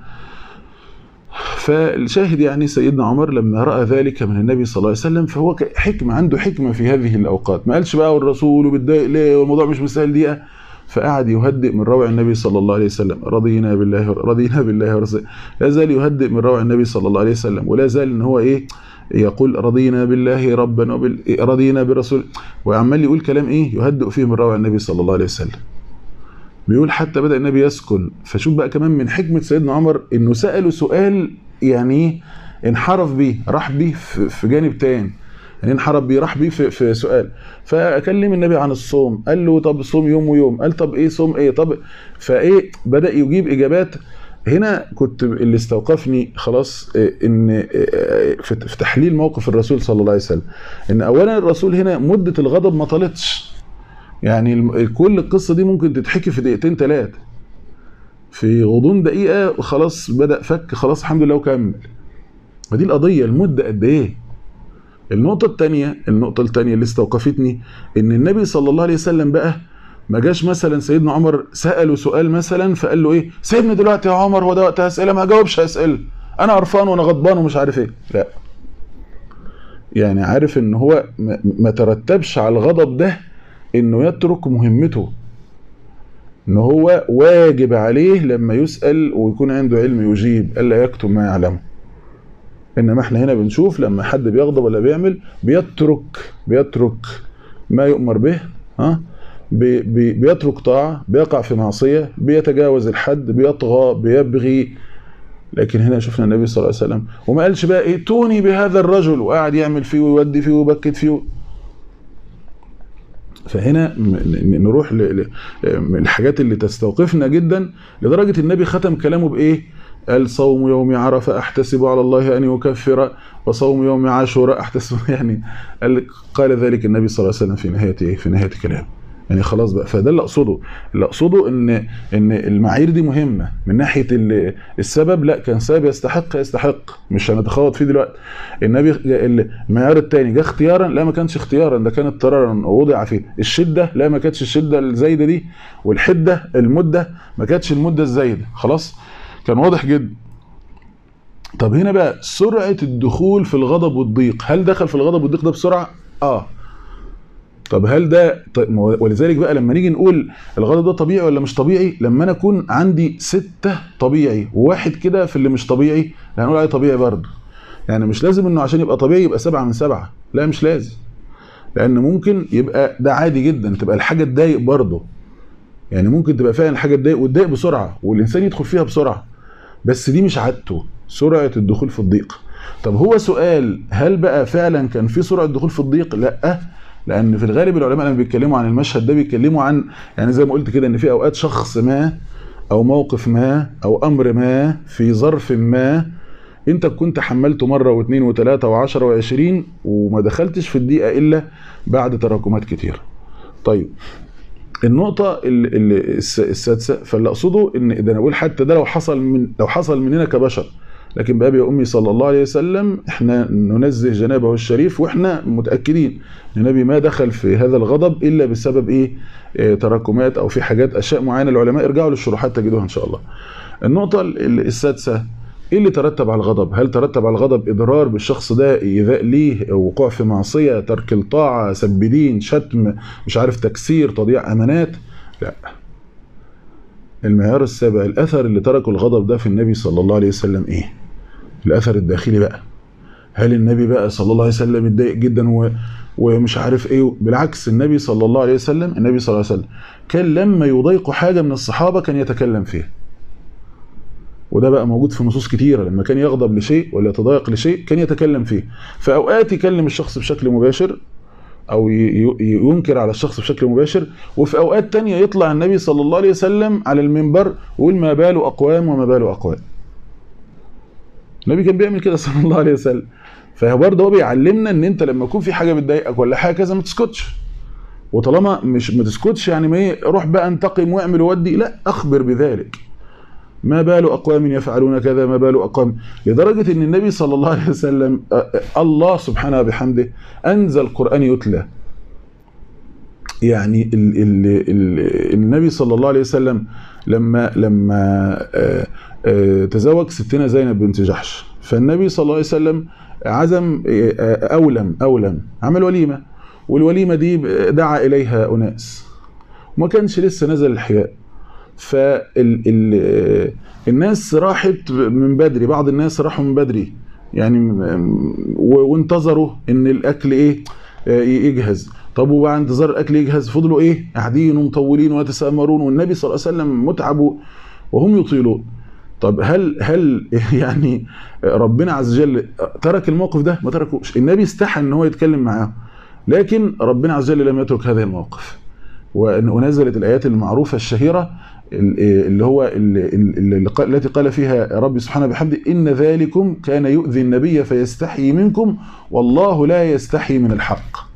فالشاهد يعني سيدنا عمر لما رأى ذلك من النبي صلى الله عليه وسلم فهو ك- حكمة عنده حكمة في هذه الأوقات ما قالش بقى والرسول وبتضايق ليه والموضوع مش مستاهل دقيقة فقعد يهدئ من روع النبي صلى الله عليه وسلم رضينا بالله رضينا بالله ورسوله لا زال يهدئ من روع النبي صلى الله عليه وسلم ولا زال ان هو ايه يقول رضينا بالله ربا وبال رضينا بالرسول وعمال يقول كلام ايه يهدئ فيه من روع النبي صلى الله عليه وسلم بيقول حتى بدأ النبي يسكن فشوف بقى كمان من حكمة سيدنا عمر انه سأله سؤال يعني ايه انحرف بيه راح بيه في في جانب تاني يعني انحرف بيه راح بيه في, في سؤال فكلم النبي عن الصوم قال له طب صوم يوم ويوم قال طب ايه صوم ايه طب فايه بدأ يجيب اجابات هنا كنت اللي استوقفني خلاص إيه، ان إيه، في في تحليل موقف الرسول صلى الله عليه وسلم ان اولا الرسول هنا مدة الغضب ما طالتش يعني الم- كل القصة دي ممكن تتحكي في دقيقتين ثلاثة في غضون دقيقة خلاص بدأ فك خلاص الحمد لله وكمل ودي القضية المدة قد ايه النقطة الثانية النقطة الثانية اللي استوقفتني ان النبي صلى الله عليه وسلم بقى ما جاش مثلا سيدنا عمر سأله سؤال مثلا فقال له ايه سيبني دلوقتي يا عمر هو ده وقت اسئله ما جاوبش اسئله انا قرفان وانا غضبان ومش عارف ايه لا يعني عارف ان هو ما- ما ترتبش على الغضب ده انه يترك مهمته ان هو واجب عليه لما يسأل ويكون عنده علم يجيب الا يكتم ما يعلمه انما احنا هنا بنشوف لما حد بيغضب ولا بيعمل بيترك بيترك ما يؤمر به ها بي بي بيترك طاعة بيقع في معصية بيتجاوز الحد بيطغى بيبغي لكن هنا شفنا النبي صلى الله عليه وسلم وما قالش بقى ائتوني بهذا الرجل وقاعد يعمل فيه ويودي فيه ويبكت فيه فهنا م- ن- نروح ل- ل- من الحاجات اللي تستوقفنا جدا لدرجة النبي ختم كلامه بإيه؟ قال صوم يوم عرفة أحتسب على الله أن يكفر وصوم يوم عاشوراء أحتسب يعني قال قال ذلك النبي صلى الله عليه وسلم في نهاية إيه؟ في نهاية كلامه يعني خلاص بقى فده اللي اقصده اللي اقصده ان ان المعايير دي مهمه من ناحيه ال- السبب لا كان سبب يستحق يستحق مش هنتخوض فيه دلوقتي النبي المعيار الثاني جه اختيارا لا ما كانش اختيارا ده كان اضطرارا ووضع فيه الشده لا ما كانتش الشده الزايده دي والحده المده ما كانتش المده الزايده خلاص كان واضح جدا طب هنا بقى سرعه الدخول في الغضب والضيق هل دخل في الغضب والضيق ده بسرعه اه طب هل ده طيب ما هو- ولذلك بقى لما نيجي نقول الغضب ده طبيعي ولا مش طبيعي لما انا اكون عندي ستة طبيعي وواحد كده في اللي مش طبيعي هنقول عليه طبيعي برضه يعني مش لازم انه عشان يبقى طبيعي يبقى سبعة من سبعة لا مش لازم لان ممكن يبقى ده عادي جدا تبقى الحاجة تضايق برضه يعني ممكن تبقى فعلا الحاجة تضايق وتضايق بسرعة والانسان يدخل فيها بسرعة بس دي مش عادته سرعة الدخول في الضيق طب هو سؤال هل بقى فعلا كان في سرعة دخول في الضيق لا لان في الغالب العلماء لما بيتكلموا عن المشهد ده بيتكلموا عن يعني زي ما قلت كده ان في اوقات شخص ما او موقف ما او امر ما في ظرف ما انت كنت حملته مره واثنين وثلاثه وعشرة وعشرين وما دخلتش في الدقيقه الا بعد تراكمات كتير طيب النقطة ال- ال- الس- السادسة فاللي أقصده إن ده أنا بقول حتى ده لو حصل من لو حصل مننا كبشر لكن بأبي وأمي صلى الله عليه وسلم إحنا ننزه جنابه الشريف وإحنا متأكدين إن النبي ما دخل في هذا الغضب إلا بسبب إيه آه، تراكمات أو في حاجات أشياء معينة العلماء ارجعوا للشروحات تجدوها إن شاء الله. النقطة ال- ال- السادسة ايه اللي ترتب على الغضب؟ هل ترتب على الغضب اضرار بالشخص ده ايذاء ليه وقوع في معصيه، ترك الطاعه، سب دين، شتم، مش عارف تكسير، تضييع امانات؟ لا. المعيار السابع الاثر اللي تركه الغضب ده في النبي صلى الله عليه وسلم ايه؟ الاثر الداخلي بقى. هل النبي بقى صلى الله عليه وسلم اتضايق جدا و... ومش عارف ايه بالعكس النبي صلى الله عليه وسلم النبي صلى الله عليه وسلم كان لما يضايقه حاجه من الصحابه كان يتكلم فيها. كان لما يضايقه حاجه من الصحابه كان يتكلم فيها. كان لما يضايقه حاجه من الصحابه كان يتكلم فيها. كان لما يضايقه حاجه من الصحابه كان يتكلم فيها. وده بقى موجود في نصوص كتيره لما كان يغضب لشيء ولا يتضايق لشيء كان يتكلم فيه في اوقات يكلم الشخص بشكل مباشر او ي- ي- ينكر على الشخص بشكل مباشر وفي اوقات تانية يطلع النبي صلى الله عليه وسلم على المنبر ويقول ما بال اقوام وما بال اقوام النبي كان بيعمل كده صلى الله عليه وسلم فهو برضه هو بيعلمنا ان انت لما يكون في حاجه بتضايقك ولا حاجه كذا ما تسكتش وطالما مش ما تسكتش يعني ما ايه روح بقى انتقم واعمل وودي لا اخبر بذلك ما بال اقوام يفعلون كذا ما بال اقوام لدرجه ان النبي صلى الله عليه وسلم آه، آه، الله سبحانه وبحمده انزل قران يتلى يعني ال ال ال النبي صلى الله عليه وسلم لما لما آه، آه، تزوج ستنا زينب بنت جحش فالنبي صلى الله عليه وسلم عزم آه، آه، اولم اولم عمل وليمه والوليمه دي دعا اليها اناس وما كانش لسه نزل الحياء فالناس راحت من بدري بعض الناس راحوا من بدري يعني م- و- وانتظروا ان الاكل ايه آه، يجهز طب وبعد انتظار الاكل يجهز فضلوا ايه قاعدين ومطولين ويتسامرون والنبي صلى الله عليه وسلم متعب وهم يطيلون طب هل هل يعني ربنا عز وجل ترك الموقف ده ما تركوش النبي استحى ان هو يتكلم معاه لكن ربنا عز وجل لم يترك هذا الموقف وإن- ونزلت الايات المعروفه الشهيره ال- اللي هو ال- ال- اللي قال- التي قال فيها ربي سبحانه بحمده ان ذلكم كان يؤذي النبي فيستحيي منكم والله لا يستحي من الحق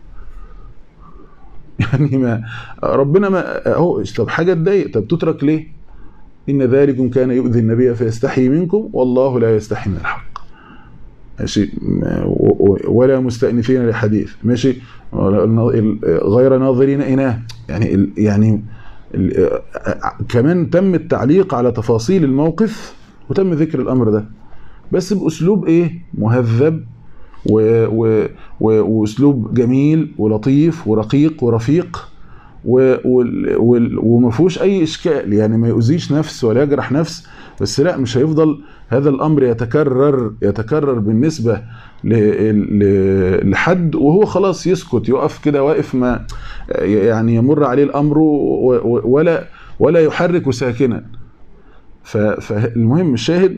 يعني ما ربنا ما اهو طب حاجه تضايق طب تترك ليه ان ذلكم كان يؤذي النبي فيستحيي منكم والله لا يستحي من الحق ماشي ما- و- و- ولا مستأنفين لحديث ماشي ولا- غير ناظرين إناه يعني ال- يعني ال- كمان تم التعليق على تفاصيل الموقف وتم ذكر الأمر ده بس بأسلوب إيه مهذب و و و وأسلوب جميل ولطيف ورقيق ورفيق و- وال- وال- وما فيهوش اي اشكال يعني ما يؤذيش نفس ولا يجرح نفس بس لا مش هيفضل هذا الامر يتكرر يتكرر بالنسبه ل- ل- لحد وهو خلاص يسكت يقف كده واقف ما يعني يمر عليه الامر و- و- ولا ولا يحرك ساكنا ف- فالمهم الشاهد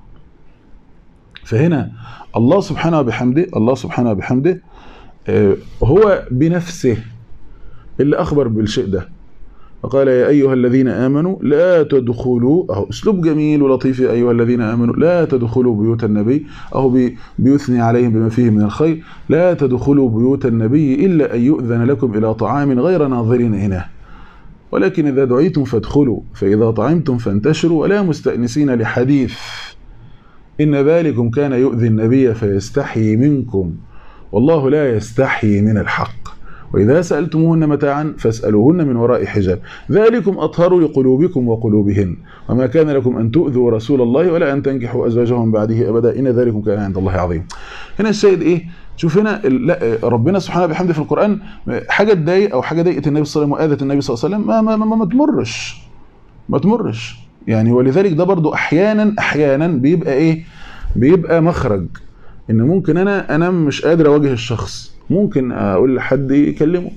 فهنا الله سبحانه وبحمده الله سبحانه وبحمده آه، هو بنفسه اللي اخبر بالشيء ده فقال يا ايها الذين امنوا لا تدخلوا اهو اسلوب جميل ولطيف يا ايها الذين امنوا لا تدخلوا بيوت النبي اهو بي- بيثني عليهم بما فيه من الخير لا تدخلوا بيوت النبي الا ان يؤذن لكم الى طعام غير ناظرين اناه ولكن اذا دعيتم فادخلوا فاذا طعمتم فانتشروا ولا مستانسين لحديث ان ذلكم كان يؤذي النبي فيستحيي منكم والله لا يستحيي من الحق وإذا سألتموهن متاعا فاسألوهن من وراء حجاب ذلكم أطهر لقلوبكم وقلوبهن وما كان لكم أن تؤذوا رسول الله ولا أن تنكحوا أزواجه من بعده أبدا إن ذلكم كان عند الله عظيم هنا الشاهد إيه شوف هنا ال- لا ربنا سبحانه بحمده في القرآن حاجة تضايق أو حاجة ضايقت النبي صلى الله عليه وسلم وآذت النبي صلى الله عليه وسلم ما, ما, ما, ما تمرش ما تمرش يعني ولذلك ده برضو أحيانا أحيانا بيبقى إيه بيبقى مخرج ان ممكن انا انا مش قادر اواجه الشخص ممكن اقول لحد يكلمه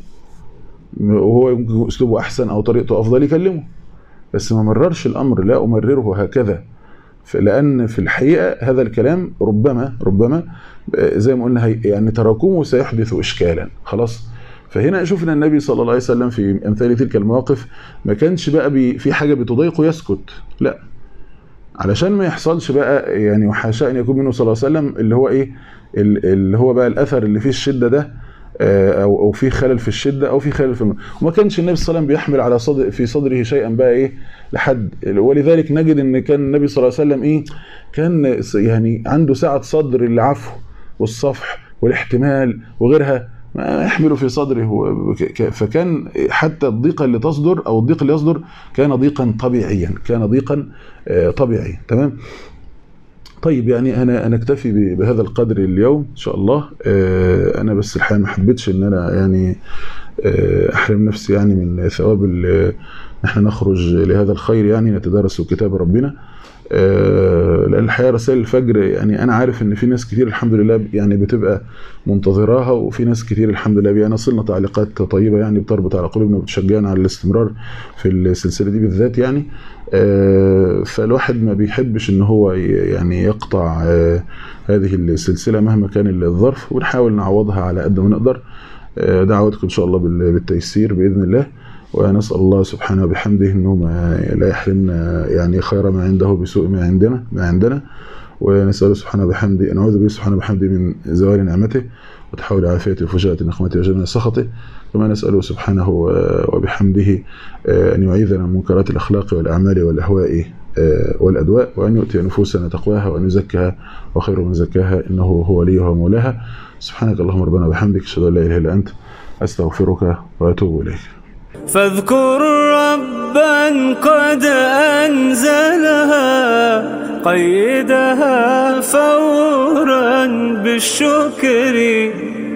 وهو يمكن اسلوبه احسن او طريقته افضل يكلمه بس ما مررش الامر لا امرره هكذا ف- لان في الحقيقه هذا الكلام ربما ربما آه، زي ما قلنا هي- يعني تراكمه سيحدث اشكالا خلاص فهنا شفنا النبي صلى الله عليه وسلم في امثال تلك المواقف ما كانش بقى بي في حاجه بتضايقه يسكت لا علشان ما يحصلش بقى يعني وحاشا ان يكون منه صلى الله عليه وسلم اللي هو ايه ال- اللي هو بقى الاثر اللي فيه الشده ده آه، او او في خلل في الشده او في خلل في الم... وما كانش النبي صلى الله عليه وسلم بيحمل على صدر في صدره شيئا بقى ايه لحد ولذلك نجد ان كان النبي صلى الله عليه وسلم ايه كان يعني عنده سعه صدر العفو والصفح والاحتمال وغيرها ما يحمل في صدره هو ك- ك- فكان حتى الضيقه اللي تصدر او الضيق اللي يصدر كان ضيقا طبيعيا كان ضيقا آه، طبيعيا تمام طيب يعني انا انا اكتفي ب- بهذا القدر اليوم ان شاء الله آه، انا بس الحقيقه ما حبيتش ان انا يعني آه، احرم نفسي يعني من ثواب ال- ان احنا نخرج لهذا الخير يعني نتدارس كتاب ربنا آه، لان الحقيقه رسائل الفجر يعني انا عارف ان في ناس كتير الحمد لله يعني بتبقى منتظراها وفي ناس كتير الحمد لله يعني وصلنا تعليقات طيبه يعني بتربط على قلوبنا وبتشجعنا على الاستمرار في السلسله دي بالذات يعني آه، فالواحد ما بيحبش ان هو ي- يعني يقطع آه، هذه السلسله مهما كان الظرف ونحاول نعوضها على قد ما نقدر آه، دعواتكم ان شاء الله بال- بالتيسير باذن الله ونسال الله سبحانه وبحمده انه ما لا يحرمنا يعني خير ما عنده بسوء ما عندنا ما عندنا ونساله سبحانه وبحمده نعوذ به سبحانه وبحمده من زوال نعمته وتحول عافيته وفجاءة نقمته وجميع سخطه كما نسأله سبحانه و- وبحمده آه، أن يعيذنا من منكرات الأخلاق والأعمال والأهواء آه، والأدواء وأن يؤتي نفوسنا تقواها وأن يزكها وخير من زكاها إنه هو وليها ومولاها سبحانك اللهم ربنا وبحمدك أشهد أن لا إله إلا أنت أستغفرك وأتوب إليك فاذكر ربا قد أنزلها قيدها فورا بالشكر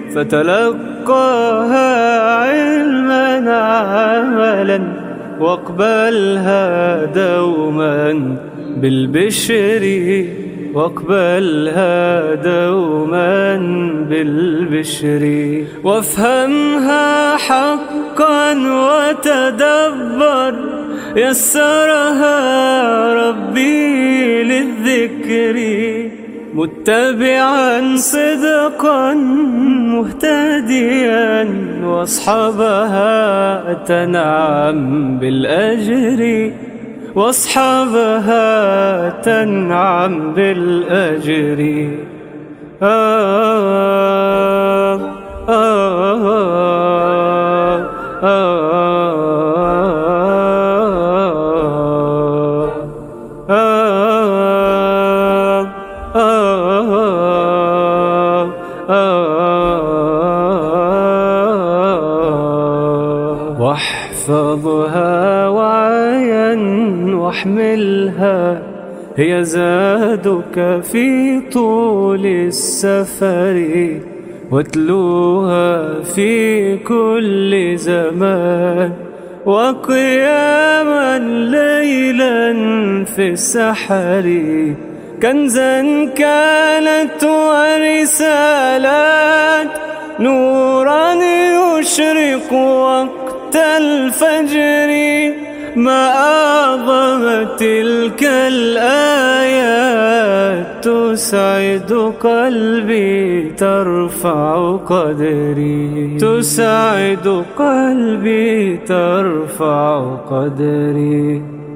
فتلقاها علما عملا واقبلها دوما بالبشر واقبلها دوما بالبشر وافهمها حقا وتدبر يسرها ربي للذكر متبعا صدقا مهتديا واصحابها تنعم بالاجر واصحابها تنعم بالاجر آه آه آه آه آه آه واحفظها وعيا واحملها هي زادك في طول السفر واتلوها في كل زمان وقياما ليلا في السحر كنزا كانت ورسالات نورا يشرق وقت الفجر ما أعظم تلك الآيات تسعد قلبي ترفع قدري تسعد قلبي ترفع قدري